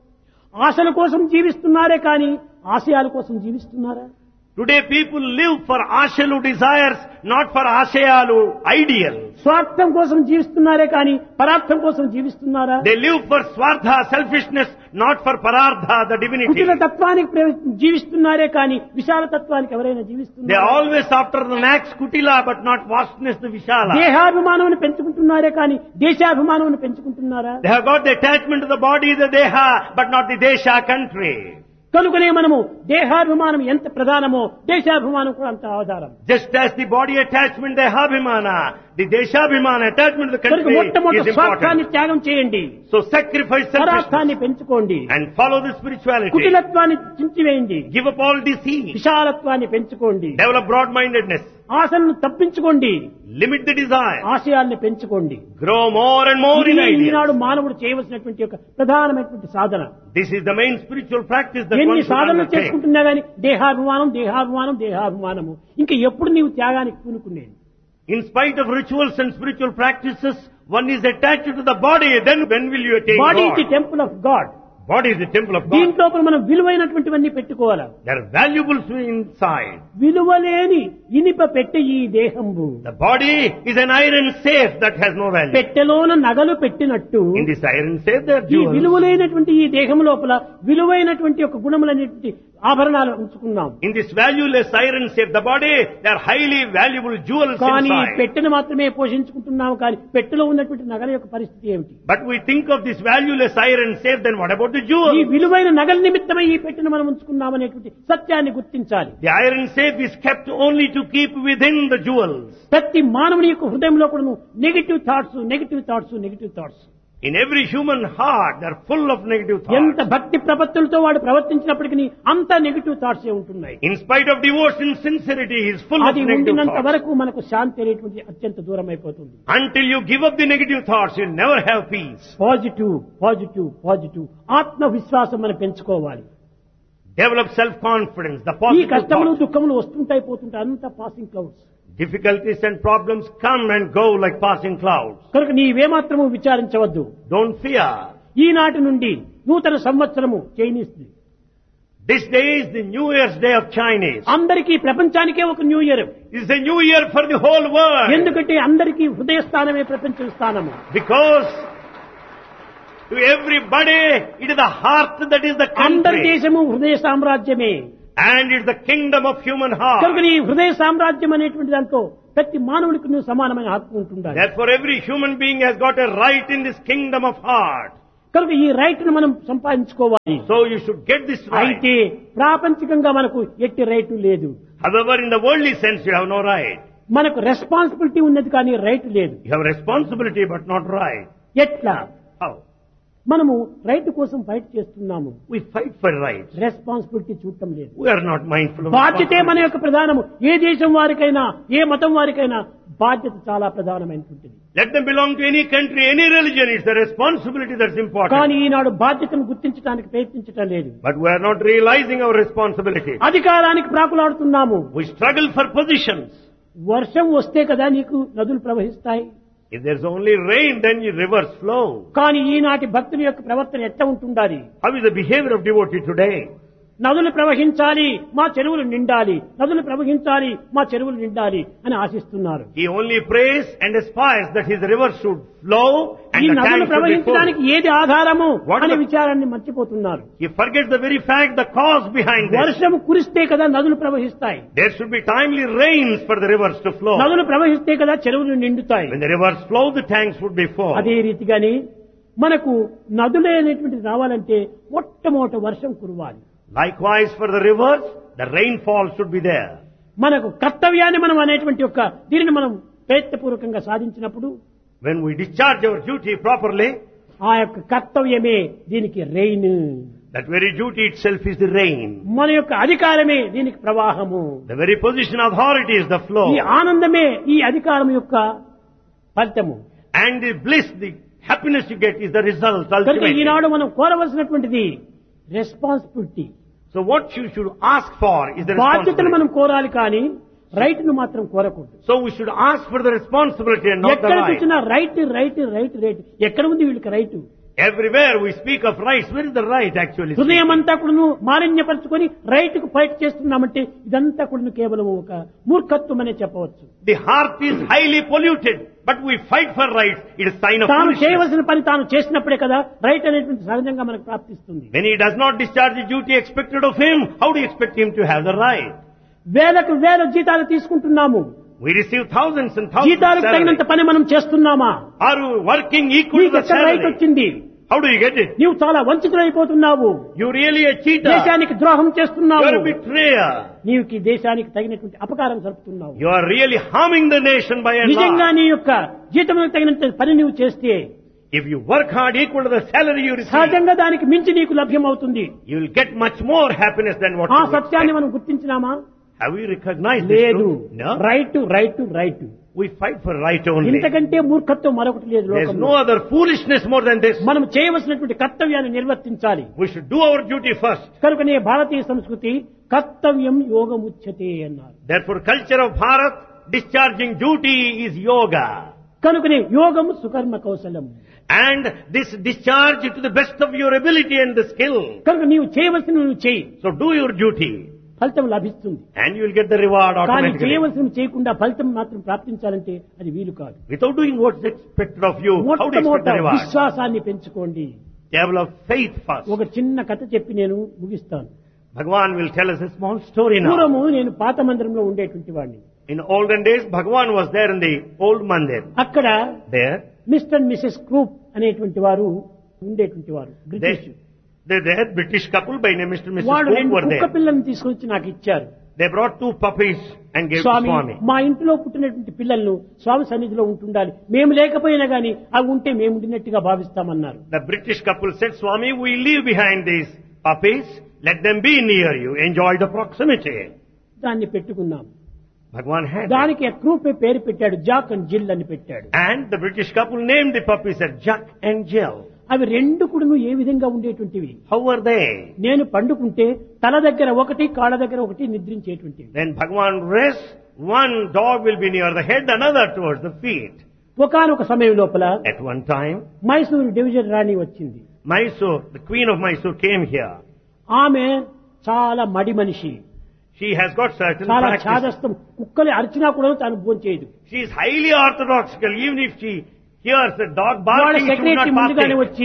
ఆశల కోసం జీవిస్తున్నారే కానీ ఆశయాల కోసం జీవిస్తున్నారా Today people live for ashalu desires, not for ashayalu ideals. స్వార్థం కోసం జీవిస్తున్నారే కానీ పరార్థం కోసం జీవిస్తున్నారా They live for swartha, selfishness, not for parardha, the divinity. కుటిల తత్వానికి ప్రే- జీవిస్తున్నారే కానీ విశాల తత్వానికి ఎవరైనా They జీవిస్తున్నారా are always after the max kutila, but not vastness, the vishala. దేహాభిమానం పెంచుకుంటున్నారే కానీ దేశాభిమానం పెంచుకుంటున్నారా They have got the attachment to the body, the deha, but not the desha country. కనుకనే మనము దేహాభిమానం ఎంత ప్రధానమో దేశాభిమానం కూడా అంత ఆధారం Just as the body attachment, the habhimana, the deshabhimana attachment to the కనుక country మొట్టమొదటి is స్వార్థాన్ని important. త్యాగం చేయండి So sacrifice selfishness పరార్థాన్ని పెంచుకోండి and follow the spirituality. కుటిలత్వాన్ని చించివేయండి Give up all deceit. విశాలత్వాన్ని పెంచుకోండి Develop broad-mindedness. ఆశలను తప్పించుకోండి Limit the desire. ఆశయాల్ని పెంచుకోండి Grow more and more in ఇది ఈనాడు ideas. మానవుడు చేయవలసినటువంటి ఒక ప్రధానమైనటువంటి సాధన This is the main spiritual practice that one ఎన్ని should సాధనలు undertake. చేసుకుంటున్నా గానీ దేహాభిమానం దేహాభిమానం దేహాభిమానము ఇంకా ఎప్పుడు నీవు త్యాగానికి పూనుకునేది In spite of rituals and spiritual practices, one is attached to the body. Then when will you attain body is the God? Temple of God Body is the temple of God. దీంట్లో మనం విలువైనటువంటివన్నీ పెట్టుకోవాలి There are valuables inside. విలువలేని ఇనిప పెట్టె ఈ దేహంబు The body is an iron safe that has no value. పెట్టెలోన నగలు పెట్టినట్టు In this iron safe there are ఈ jewels. విలువలైనటువంటి ఈ దేహం లోపల విలువైనటువంటి ఒక గుణములనేటువంటి ఆభరణాలు ఉంచుకున్నాం In this valueless iron safe, the body, there are highly valuable jewels కానీ inside. పెట్టెను మాత్రమే పోషించుకుంటున్నాం కానీ పెట్టెలో ఉన్నటువంటి నగల యొక్క పరిస్థితి ఏమిటి But we think of this valueless iron safe, then what about the ఈ jewels? విలువైన నగల నిమిత్తమై ఈ పెట్టెను మనం ఉంచుకున్నాం అనేటువంటి సత్యాన్ని గుర్తించాలి The iron safe is kept only to keep within the jewels. ప్రతి మానవుని యొక్క హృదయంలో కూడా negative thoughts negative thoughts negative thoughts In every human heart, they are full of negative ఎంత thoughts. భక్తి ప్రపత్తులతో వాడు ప్రవర్తించినప్పటికీ అంతా నెగిటివ్ థాట్స్ ఉంటున్నాయి In spite of devotion, sincerity, he is full of అది negative ఉండినంత thoughts. వరకు మనకు శాంతి అనేటువంటి అత్యంత దూరం అయిపోతుంది Until you give up the negative thoughts, you'll never have peace. Positive positive positive ఆత్మవిశ్వాసం మనం పెంచుకోవాలి Develop self-confidence, the ఈ positive కష్టములు thoughts. దుఃఖములు వస్తుంటాయి పోతుంటాయి అంతా passing clouds Difficulties and problems come and go like passing clouds. కనుక నీవేమాత్రము విచారించవద్దు Don't fear. ఈనాటి నుండి నూతన సంవత్సరము Chinese This day is the New Year's Day of Chinese. అందరికీ ప్రపంచానికే ఒక new year It's a new year for the whole world. ఎందుకంటే అందరికీ హృదయ స్థానమే ప్రపంచ స్థానము Because To everybody, it is the heart that is the అందరి country. దేశము హృదయ సామ్రాజ్యమే And it's the kingdom of human heart. కనుక ఈ హృదయ సామ్రాజ్యం అనేటువంటి దాంట్లో ప్రతి మానవుడికి నువ్వు సమానమైన హక్కు ఉంటుండాలి Therefore every human being has got a right in this kingdom of heart. కనుక ఈ రైట్ ను మనం సంపాదించుకోవాలి So you should get this right. అయితే ప్రాపంచికంగా మనకు ఎట్టి రైటు లేదు However, in the worldly sense, you have no right. మనకు రెస్పాన్సిబిలిటీ ఉన్నది కానీ రైట్ లేదు You have responsibility but not right. ఎట్లా How? మనము రైట్ కోసం ఫైట్ చేస్తున్నాము We fight for rights. Responsibility చూడటం లేదు We are not mindful of బాధ్యతే మన responsibility. యొక్క ప్రధానము ఏ దేశం వారికైనా ఏ మతం వారికైనా బాధ్యత చాలా ప్రధానమైనటువంటిది Let them belong to any country, any religion. It's the responsibility that's కానీ important. ఈనాడు బాధ్యతను గుర్తించడానికి ప్రయత్నించటం లేదు But we are not realizing our responsibility. అధికారానికి ప్రాకులాడుతున్నాము We struggle for positions. వర్షం వస్తే కదా నీకు నదులు ప్రవహిస్తాయి If there's only rain, then your rivers flow. కానీ ఈనాటి భక్తుని యొక్క ప్రవర్తన ఎట్లా ఉంటుండాలి How is the behavior of devotee today? నదులు ప్రవహించాలి మా చెరువులు నిండాలి నదులు ప్రవహించాలి మా చెరువులు నిండాలి అని ఆశిస్తున్నారు He only prays and aspires that his rivers should flow ఈ and the నదులు tanks should be ప్రవహించడానికి full. ఏది ఆధారము What అనే the- విచారాన్ని మర్చిపోతున్నారు He forgets the very fact, the cause behind this. వర్షం కురిస్తే కదా నదులు ప్రవహిస్తాయి There should be timely rains for the rivers to flow. నదులు ప్రవహిస్తే కదా చెరువులు నిండుతాయి When the rivers flow, the tanks would be full. అదే రీతిగాని మనకు నదులే అనేటువంటిది రావాలంటే మొట్టమొదట వర్షం కురవాలి Likewise for the rivers, the rainfall should be there. మనకు కర్తవ్యాన్ని మనం అనేటువంటి యొక్క దీనిని మనం ప్రయత్నపూర్వకంగా సాధించినప్పుడు When we discharge our duty properly, ఆ యొక్క కర్తవ్యమే దీనికి రెయిన్ that very duty itself is the rain. మన యొక్క అధికారమే దీనికి ప్రవాహము The very position of authority is the flow. ఈ ఆనందమే ఈ అధికారం యొక్క ఫలితము And the bliss, the happiness you get is the result కనుక ultimately. ఈనాడు మనం కోరవలసినటువంటిది responsibility So what you should ask for is the బాధ్యతను responsibility. మనం కోరాలి కానీ రైట్ ను మాత్రం కోరకూడదు So we should ask for the responsibility and not the ఎక్కడ right. చూసినా రైట్ రైట్ రైట్ రైట్ ఎక్కడ ఉంది వీళ్ళకి right Everywhere we speak of rights, where is the right actually? హృదయం అంతా కూడా మాలిన్యపరుచుకొని రైట్ కు ఫైట్ చేస్తున్నామంటే ఇదంతా కూడా కేవలం ఒక మూర్ఖత్వం అనే చెప్పవచ్చు The heart is highly polluted, but we fight for rights. It is sign of తాను foolishness. చేయవలసిన పని తాను చేసినప్పుడే కదా రైట్ అనేటువంటి సహజంగా మనకు ప్రాప్తిస్తుంది When he does not discharge the duty expected of him, how do you expect him to have the right? వేలకు వేల జీతాలు తీసుకుంటున్నాము We receive thousands and thousands of జీతాలకు తగినంత salary. పని మనం చేస్తున్నామా Are we working equal to నీకు the ఎక్కడ రైట్ salary? వచ్చింది How do you get it? నీవు చాలా వంచితులైపోతున్నావు You really a cheater. దేశానికి ద్రోహం You చేస్తున్నావు are a betrayer. నీవు ఈ దేశానికి తగినటువంటి అపకారం జరుపుతున్నావు You are really harming the nation by and నిజంగా large. నీ యొక్క జీతములకు తగినంత పని నీవు చేస్తే If you work hard equal to the salary you receive, సహజంగా దానికి మించి నీకు లభ్యం అవుతుంది you will get much more happiness than what ఆ you సత్యాన్ని expect. మనం గుర్తించినామా Have we recognized this లేదు truth? No. Right right right We fight for right only. ఇంతకంటే మూర్ఖత్వం మరొకటి లేదు There's లోకంలో no other foolishness more than this. మనం చేయవలసినటువంటి కర్తవ్యాన్ని నిర్వర్తించాలి We should do our duty first. కనుకనే భారతీయ సంస్కృతి కర్తవ్యం యోగముచ్యతే అన్నారు Therefore, culture of Bharat, discharging duty is yoga. కనుకనే యోగము సుకర్మ కౌశలం And this discharge to the best of your ability and the skill. కనుక నీవు చేయవలసిన నువ్వు చేయి So do your duty ఫలితం లభిస్తుంది and you will get the reward కానీ automatically. చేయవలసిన చేయకుండా ఫలితం మాత్రం ప్రాప్తించాలంటే అది వీలు కాదు Without doing what's expected of you, how do you expect మొట్టమొదట the reward? విశ్వాసాన్ని పెంచుకోండి Develop faith first. ఒక చిన్న కథ చెప్పి నేను ముగిస్తాను Bhagavan will tell us a small story now. పూర్వము నేను పాత మందిరంలో ఉండేటువంటి వాడిని In olden days, Bhagavan was there in the old mandir. అక్కడ There, Mr and Mrs Krupp అనేటువంటి వారు ఉండేటువంటి వారు British they, they, there, British couple by name Mr. and Mrs. వాళ్ళు Cook రెండు were కుక్క there. పిల్లల్ని తీసుకొచ్చి నాకు ఇచ్చారు They brought two puppies and gave to Swamy Swami. మా ఇంట్లో పుట్టినటువంటి పిల్లలను స్వామి సన్నిధిలో ఉంటుండాలి మేము లేకపోయినా గాని అవి ఉంటే మేము ఉండినట్టుగా భావిస్తామన్నారు The British couple said, Swami, we leave behind these puppies. Let them be near you. Enjoy the proximity. దాన్ని పెట్టుకున్నాం Bhagavan had that. దానికి ఆ క్రూప్ పేరు పెట్టాడు జాక్ అండ్ జిల్ అని పెట్టాడు And the British couple named the puppies as Jack and Jill. అవి రెండు కూడా ఏ విధంగా ఉండేటువంటివి How were they? నేను పండుకుంటే తల దగ్గర ఒకటి కాళ్ళ దగ్గర ఒకటి నిద్రించేటువంటివి When Bhagavan rests, one dog will be near the head, another towards the feet. ఒకనొక సమయం లోపల At one time, Mysore division రాణి వచ్చింది Mysore, the queen of Mysore came here. ఆమె చాలా మడి మనిషి She has got certain చాలా practices. ఛాదస్థం కుక్కలు అరిచినా కూడా తాను భోంచేయదు She is highly orthodoxical. Even if she hears a dog వాళ్ళ barking, she would secretary not ముందుగానే partake. వచ్చి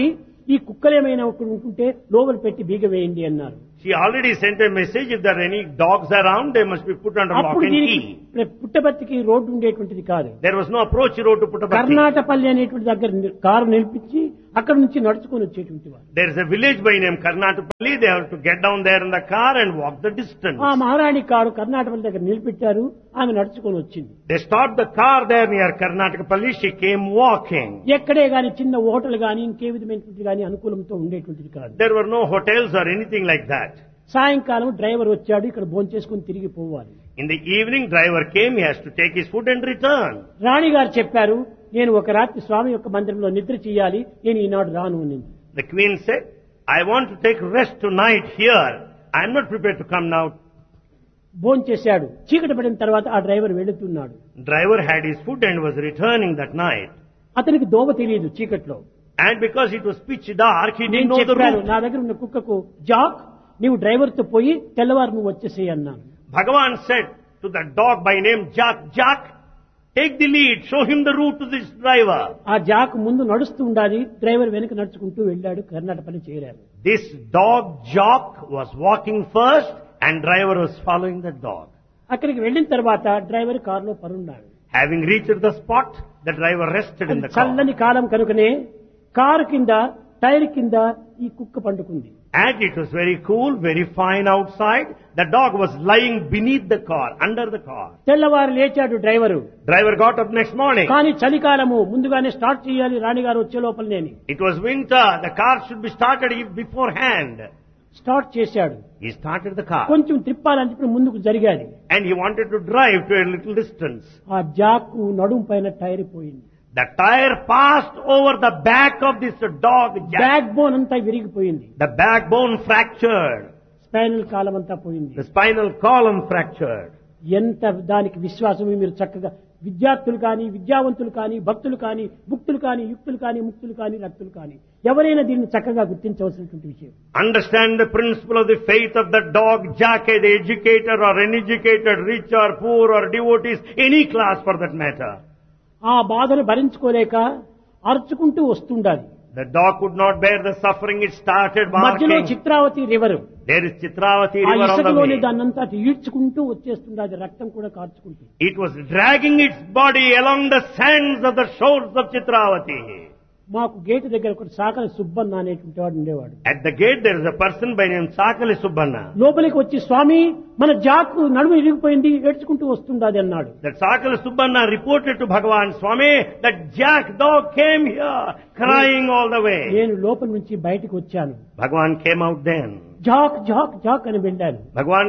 ఈ కుక్కలేమైనా ఒకటి ఉంటుంటే లోపల పెట్టి బీగ వేయండి అన్నారు She already sent a message. If there are any dogs around, they must be put under lock అప్పుడు and దీనికి key. పుట్టబర్తికి రోడ్డు ఉండేటువంటిది కాదు There was no approach road to Puttaparthi. కర్ణాటపల్లి అనేటువంటి దగ్గర ని- కారు నిలిపించి అక్కడ నుంచి నడుచుకొని వచ్చేటువంటి వారు There is a village by name Karnatapalli. They have to get down there in the car and walk the distance. ఆ మహారాణి కారు కర్ణాటపల్లి దగ్గర నిలిపెట్టారు ఆమె నడుచుకొని వచ్చింది They stopped the car there near Karnatapalli. She came walking. ఎక్కడే గాని చిన్న hotel గాని ఇంకే విధమైనటువంటి గాని అనుకూలంతో ఉండేటువంటిది కాదు There were no hotels or anything like that. సాయంకాలం డ్రైవర్ వచ్చాడు ఇక్కడ భోంచేసుకుని తిరిగి పోవాలి In the evening, driver came. He has to take his food and return. రాణి గారు చెప్పారు నేను ఒక రాత్రి స్వామి యొక్క మందిరంలో నిద్ర చేయాలి నేను ఈనాడు రాను అని The queen said, I want to take rest tonight here. I am not prepared to come now. భోంచేశాడు చీకటి పడిన తర్వాత ఆ డ్రైవర్ వెళుతున్నాడు Driver had his food and was returning that night. అతనికి దోవ తెలియదు చీకట్లో And because it was pitch dark, he didn't నేను know the చెప్పాను route. నా దగ్గర ఉన్న కుక్కకు జాక్ నీవు డ్రైవర్ తో పోయి తెల్లవారు నువ్వు వచ్చేసేయి అన్నాను Bhagavan said to the dog by name Jack, Jack, take the lead, show him the route to this driver. ఆ జాక్ ముందు నడుస్తూ ఉండాలి డ్రైవర్ వెనక నడుచుకుంటూ వెళ్ళాడు కర్ణాటకపల్లి చేరారు This dog Jock was walking first and driver was following the dog. అక్కడికి వెళ్ళిన తర్వాత డ్రైవర్ కారులో పరున్నాడు Having reached the spot, the driver rested in అది the car. చల్లని కాలం కనుకనే కారు కింద టైర్ కింద ఈ కుక్క పండుకుంది And it was very cool, very fine outside. The dog was lying beneath the car, under the car. తెల్లవారు లేచాడు driver Driver got up next morning. కానీ చలికాలము ముందుగానే స్టార్ట్ చేయాలి రాణిగారు వచ్చే లోపలనేని It was winter. The car should be started beforehand. Start చేశాడు He started the car. కొంచెం తిప్పాలని చెప్పి ముందుకు జరిగాది And he wanted to drive to a little distance. ఆ జాకు నడుం పైన టైర్ పోయింది The tire passed over the back of this dog. Jack. Backbone అంతా విరిగిపోయింది The backbone fractured. Spinal column అంతా పోయింది The spinal column fractured. ఎంత దానికి విశ్వాసము మీరు చక్కగా విద్యార్థులు కానీ విద్యావంతులు కానీ భక్తులు కానీ భుక్తులు కానీ యుక్తులు కానీ ముక్తులు కానీ రక్తులు కానీ ఎవరైనా దీన్ని చక్కగా గుర్తించవలసినటువంటి విషయం Understand the principle of the faith of the dog Jack, the educator or uneducated, rich or poor or devotees, any class for that matter. ఆ బాధను భరించుకోలేక అరుచుకుంటూ వస్తుండాలి The dog could not bear the suffering. It started మధ్యలో barking. Chitravati river There is Chitravati ఆ river on the ఇసుకలోని way. దాన్నంతా అటు ఈడ్చుకుంటూ వచ్చేస్తుండది రక్తం కూడా కార్చుకుంటూ It was dragging its body along the sands of the shores of Chitravati. మాకు గేటు దగ్గర ఒక సాకల సుబ్బన్న అనేటువంటి వాడు ఉండేవాడు At the gate there is a person by name Sakali Subbanna. లోపలికి వచ్చి స్వామి మన జాకు నడుము ఇరిగిపోయింది ఏడ్చుకుంటూ వస్తుండది అన్నాడు That Sakala Subbanna reported to Bhagavan Swami that Jack dog came here crying all the way. నేను లోపల నుంచి బయటకు వచ్చాను Bhagavan came out then. Jack Jack Jack అని వెళ్ళాను Bhagavan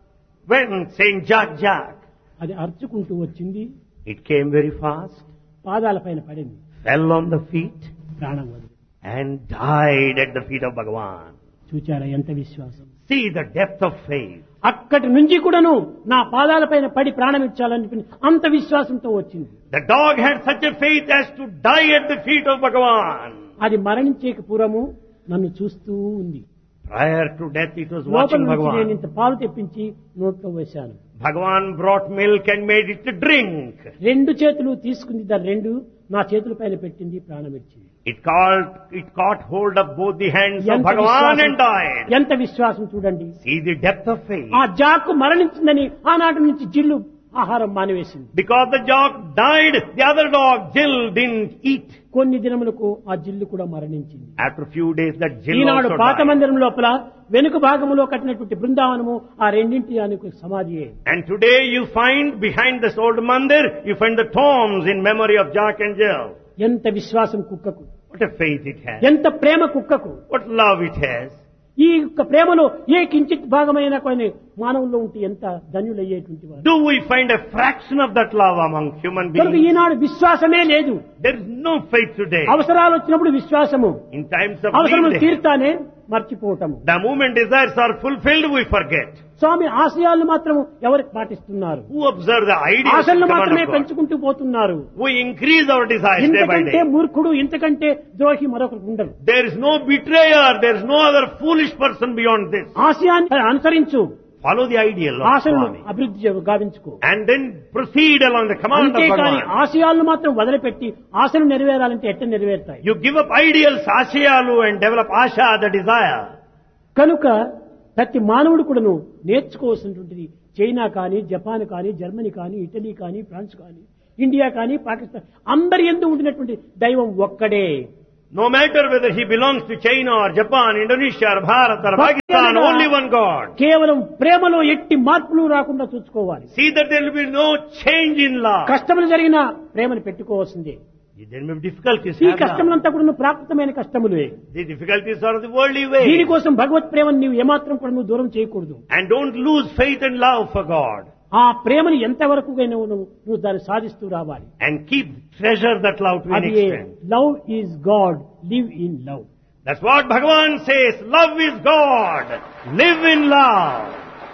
went saying Jack Jack. అది అరుచుకుంటూ వచ్చింది It came very fast, పాదాల పైన పడింది fell on the feet ప్రాణం వదిలి and died at the feet of Bhagavan. చూచారా ఎంత విశ్వాసం See the depth of faith. అక్కడి నుంచి కూడాను నా పాదాల పైన పడి ప్రాణం ఇచ్చాలని చెప్పి అంత విశ్వాసంతో వచ్చింది The dog had such a faith as to die at the feet of Bhagavan. అది మరణించేక పూర్వము నన్ను చూస్తూ ఉంది Prior to death, it was లోపల watching నుంచి నేను Bhagavan. ఇంత పాలు తెప్పించి నోట్లో వేశాను Bhagavan brought milk and made it to drink. రెండు చేతులు తీసుకుంది దాని రెండు నా చేతుల పైన పెట్టింది ప్రాణం ఇచ్చింది It caught, it caught hold of both the hands of ఎంత Bhagavan విశ్వాసం- and died. ఎంత విశ్వాసం చూడండి See the depth of faith. ఆ జాకు మరణించిందని ఆనాటి నుంచి జిల్లు ఆహారం మానివేసింది Because the dog died, the other dog, Jill, didn't eat. కొన్ని దినములకు ఆ జిల్లు కూడా మరణించింది After a few days, that Jill Eenadu also పాత died. మందిరం లోపల వెనుక భాగంలో కట్టినటువంటి బృందావనము ఆ రెండింటి అనుకు సమాధియే And today you find behind this old mandir, you find the tombs in memory of Jack and Jill. ఎంత విశ్వాసం కుక్కకు What a faith it has. ఎంత ప్రేమ కుక్కకు What love it has. ఈ యొక్క ప్రేమలో ఏ కించిత్ భాగమైన కొన్ని మానవుల్లో ఉంటే ఎంత ధన్యులయ్యేటువంటి వారు Do we find a fraction of that love among human కనుక beings? ఈనాడు విశ్వాసమే లేదు There is no faith today. అవసరాలు వచ్చినప్పుడు విశ్వాసము In times of అవసరములు need, తీర్తానే మర్చిపోవటము the moment desires are fulfilled, we forget. స్వామి ఆశయాలను మాత్రం ఎవరికి పాటిస్తున్నారు Who observe the ideas of ఆశలను command మాత్రమే of God? పెంచుకుంటూ పోతున్నారు We increase our desires day by ఇంతకంటే day. మూర్ఖుడు ఇంతకంటే ద్రోహి మరొకరు ఉండరు There is no betrayer, there is no other foolish person beyond this. ఆశయాన్ని అనుసరించు Follow the ideal of ఆశలను Swami. అభివృద్ధి చే- గావించుకో And then proceed along the command of అంతేకాని Bhagavan. ఆశయాలను మాత్రం వదిలిపెట్టి ఆశలు నెరవేరాలంటే ఎట్ట నెరవేరుతాయి You give up ideals, ashayalu, and develop asha, the desire. కనుక ప్రతి మానవుడు కూడాను నేర్చుకోవాల్సినటువంటిది చైనా కానీ జపాన్ కానీ జర్మనీ కానీ ఇటలీ కానీ ఫ్రాన్స్ కానీ ఇండియా కానీ పాకిస్తాన్ అందరి ఎందు ఉండినటువంటి దైవం ఒక్కడే No matter whether he belongs to China or Japan, Indonesia or Bharat or Pakistan, only one God. కేవలం ప్రేమలో ఎట్టి మార్పులు రాకుండా చూసుకోవాలి See that there will be no change in love. కష్టములు జరిగిన ప్రేమను పెట్టుకోవాల్సిందే There may be difficulties. ఈ have love. కష్టములంతా కూడా ప్రాకృతమైన కష్టములే The difficulties are the worldly way. దీనికోసం భగవత్ ప్రేమను నీవు ఏమాత్రం కూడా నువ్వు దూరం చేయకూడదు And don't lose faith and love for God. ఆ ప్రేమను ఎంతవరకు నువ్వు నువ్వు దాన్ని సాధిస్తూ రావాలి And keep treasure that love to an అది extent. Love is God live in love That's what Bhagavan says. Love is God. Live in love.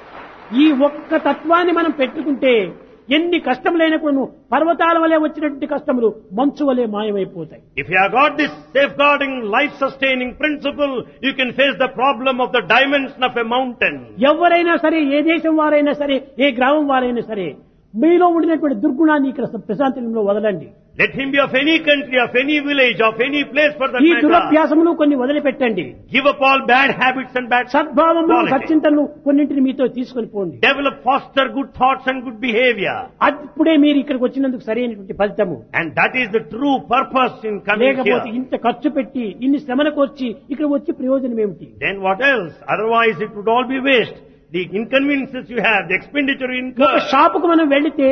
ఈ ఒక్క తత్వాన్ని మనం పెట్టుకుంటే ఎన్ని కష్టములైనా కూడా పర్వతాల వలె వచ్చినటువంటి కష్టములు మంచు వలె మాయమైపోతాయి If you have got this safeguarding, life-sustaining principle, you can face the problem of the dimension of a mountain. ఎవరైనా సరే ఏ దేశం వారైనా సరే ఏ గ్రామం వారైనా సరే మీలో ఉండినటువంటి దుర్గుణాన్ని ఇక్కడ ప్రశాంతంలో వదలండి Let him be of any country, of any village, of any place for that ఈ matter. దురభ్యాసములు కొన్ని వదిలిపెట్టండి Give up all bad habits and bad సద్భావములు qualities. సచ్చింతలు కొన్నింటిని మీతో తీసుకొని పోండి Develop, foster good thoughts and good behavior. అప్పుడే మీరు ఇక్కడికి వచ్చినందుకు సరైనటువంటి ఫలితము And that is the true purpose in coming లేకపోతే here. ఇంత ఖర్చు పెట్టి ఇన్ని శ్రమలకు వచ్చి ఇక్కడ వచ్చి ప్రయోజనం ఏమిటి Then what else? Otherwise it would all be waste. The inconveniences you have, the expenditure you ఒక incur. షాపుకు మనం వెళితే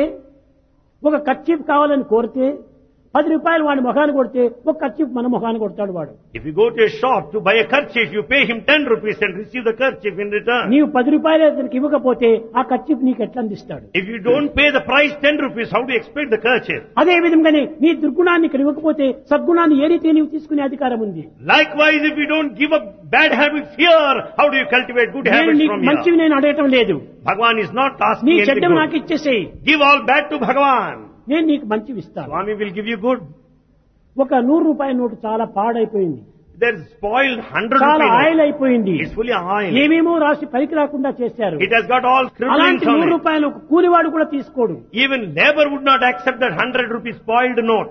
ఒక కచ్చిప్ కావాలని కోరితే పది రూపాయలు వాడి ముఖాన్ని కొడితే ఒక కచ్చిప్ మన ముఖాన్ని కొడతాడు వాడు If you go to a shop to buy a kerchief, you pay him 10 rupees and receive the kerchief in return. నీవు పది రూపాయలు అతనికి ఇవ్వకపోతే ఆ కచ్చిప్ నీకు ఎట్లా అందిస్తాడు If you don't pay the price 10 rupees, how do you expect the kerchief? అదే విధంగానే నీ దుర్గుణాన్ని ఇక్కడ ఇవ్వకపోతే సద్గుణాన్ని ఏ రీతి నీవు తీసుకునే అధికారం ఉంది Likewise, if you don't give up bad habits here, how do you cultivate good నేను habits నీకు from here? మంచివి నేను అడగటం లేదు Bhagavan is not నీ asking anything చెడ్డవి నాకు good. ఇచ్చేసేయి Give all bad to Bhagavan. నేను నీకు మంచివి ఇస్తాను Swami will give you good. ఒక నూరు రూపాయల నోటు చాలా పాడైపోయింది There's spoiled 100 చాలా ఆయిల్ rupee note. అయిపోయింది It's fully oil. ఏమేమో రాసి పనికి రాకుండా చేశారు It has got all scribblings అలాంటి on నూరు it. రూపాయలు ఒక కూలివాడు కూడా తీసుకోడు Even labor would not accept that 100 rupees spoiled note.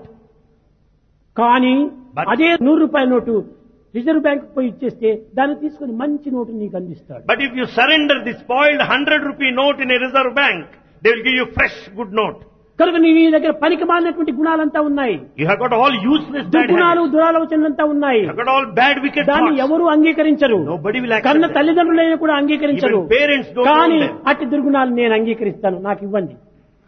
కానీ But- అదే నూరు రూపాయల నోటు రిజర్వ్ బ్యాంక్ పోయి ఇచ్చేస్తే దాన్ని తీసుకుని మంచి నోటు నీకు అందిస్తాడు But if you surrender the spoiled 100 rupee note in a reserve bank, they will give you fresh good note. కనుక నీ దగ్గర పనికి మాలినటువంటి గుణాలంతా ఉన్నాయి You have got all useless bad దుర్గుణాలు habits. దురాలోచనలంతా ఉన్నాయి You have got all bad wicked దాన్ని thoughts. ఎవరు అంగీకరించరు Nobody will accept కన్న that. తల్లిదండ్రులైన కూడా అంగీకరించరు Even parents don't కానీ want them. అట్టి దుర్గుణాలు నేను అంగీకరిస్తాను నాకు ఇవ్వండి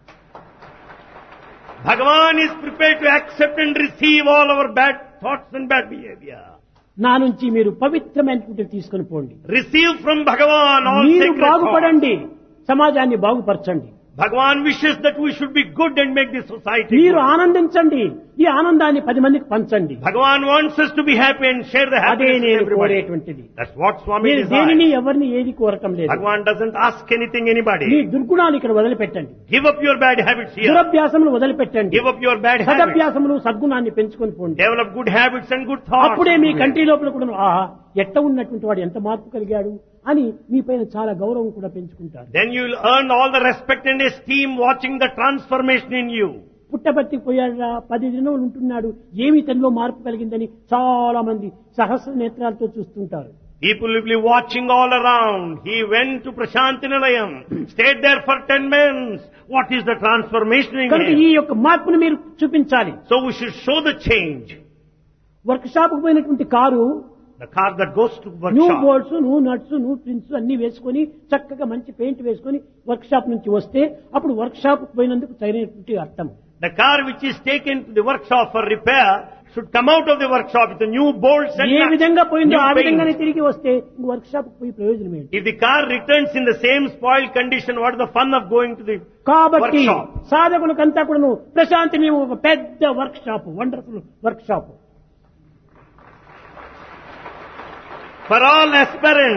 Bhagavan is prepared to accept and receive all our bad thoughts and bad behavior. నా నుంచి మీరు పవిత్రమైనటువంటి తీసుకొని పోండి Receive from Bhagavan all మీరు sacred thoughts. బాగుపడండి సమాజాన్ని బాగుపరచండి Bhagavan wishes that we should be good and make the society మీరు good. ఆనందించండి ఈ ఆనందాన్ని పది మందికి పంచండి Bhagavan wants us to be happy and share the అదే happiness with నేను everybody. కోరేటువంటిది That's what Swami నేను దేనిని desires. ఎవరిని ఏది కోరటం లేదు Bhagavan doesn't ask anything me anybody. దుర్గుణాలు ఇక్కడ వదిలిపెట్టండి Give up your bad habits here. దురభ్యాసములు వదిలిపెట్టండి Give up your bad habits. సదభ్యాసములు సద్గుణాన్ని పెంచుకొని పోండి Develop good habits and good thoughts. అప్పుడే మీ కంటి లోపల కూడా ఆ ఎట్ట ఉన్నటువంటి వాడు ఎంత మార్పు కలిగాడు అని మీ పైన చాలా గౌరవం కూడా పెంచుకుంటారు Then you will earn all the respect and esteem watching the transformation in you. Puttaparthi పోయాడా పది దినములు ఉంటున్నాడు ఏమి తనలో మార్పు కలిగిందని చాలా మంది సహస్ర నేత్రాలతో చూస్తుంటారు People will be watching all around. He went to Prashantinalayam, stayed there for ten months. What is the transformation in కనుక ఈ him? యొక్క మార్పును మీరు చూపించాలి So we should show the change. Workshop కు పోయినటువంటి car The car that goes to new workshop. Bolts new nuts new prints అన్ని వేసుకొని చక్కగా మంచి పెయింట్ వేసుకొని వర్క్ షాప్ నుంచి వస్తే అప్పుడు వర్క్ షాప్ పోయినందుకు సరైనటువంటి అర్థం The car which is taken to the workshop for repair should come out of the workshop with the new bolts and A nuts, విధంగా పోయిందో new ఆ విధంగానే paint. తిరిగి వస్తే వర్క్ షాప్ పోయి ప్రయోజనం ఏంటి If the car returns in the same spoiled condition, what is the fun of going to the కాబట్టి workshop? సాధకులకంతా కూడా ప్రశాంతి మేము ఒక పెద్ద workshop wonderful workshop For all aspirants,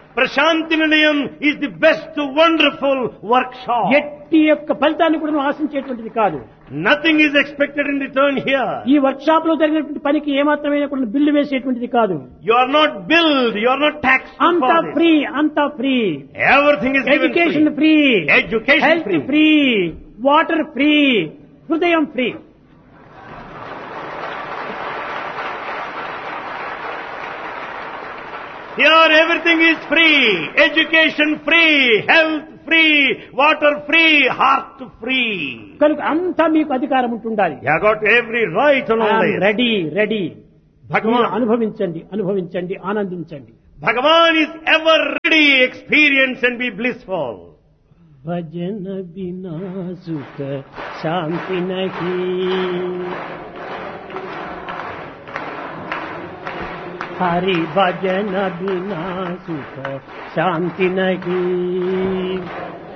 Prashanti Nilayam is the best wonderful workshop. ఎట్టి యొక్క ఫలితాన్ని కూడా నువ్వు ఆశించేటువంటిది కాదు Nothing is expected in return here. ఈ వర్క్ షాప్ లో జరిగినటువంటి పనికి ఏమాత్రమైనా కూడా బిల్లు వేసేటువంటిది కాదు You are not billed, you are not taxed అంతా for this. ఫ్రీ అంతా free Everything is given education free. Free Education health free. Free water free హృదయం free Here everything is free. Education free, health free, water free, heart free. కనుక అంతా మీకు అధికారం ఉంటుండాలి You have got every right on all this. Ready ready Bhagavan, అనుభవించండి అనుభవించండి ఆనందించండి Bhagavan is ever ready, experience and be blissful. భజన బినా సుఖ శాంతి నహి హరి భజన బినా సుఖ శాంతి నహి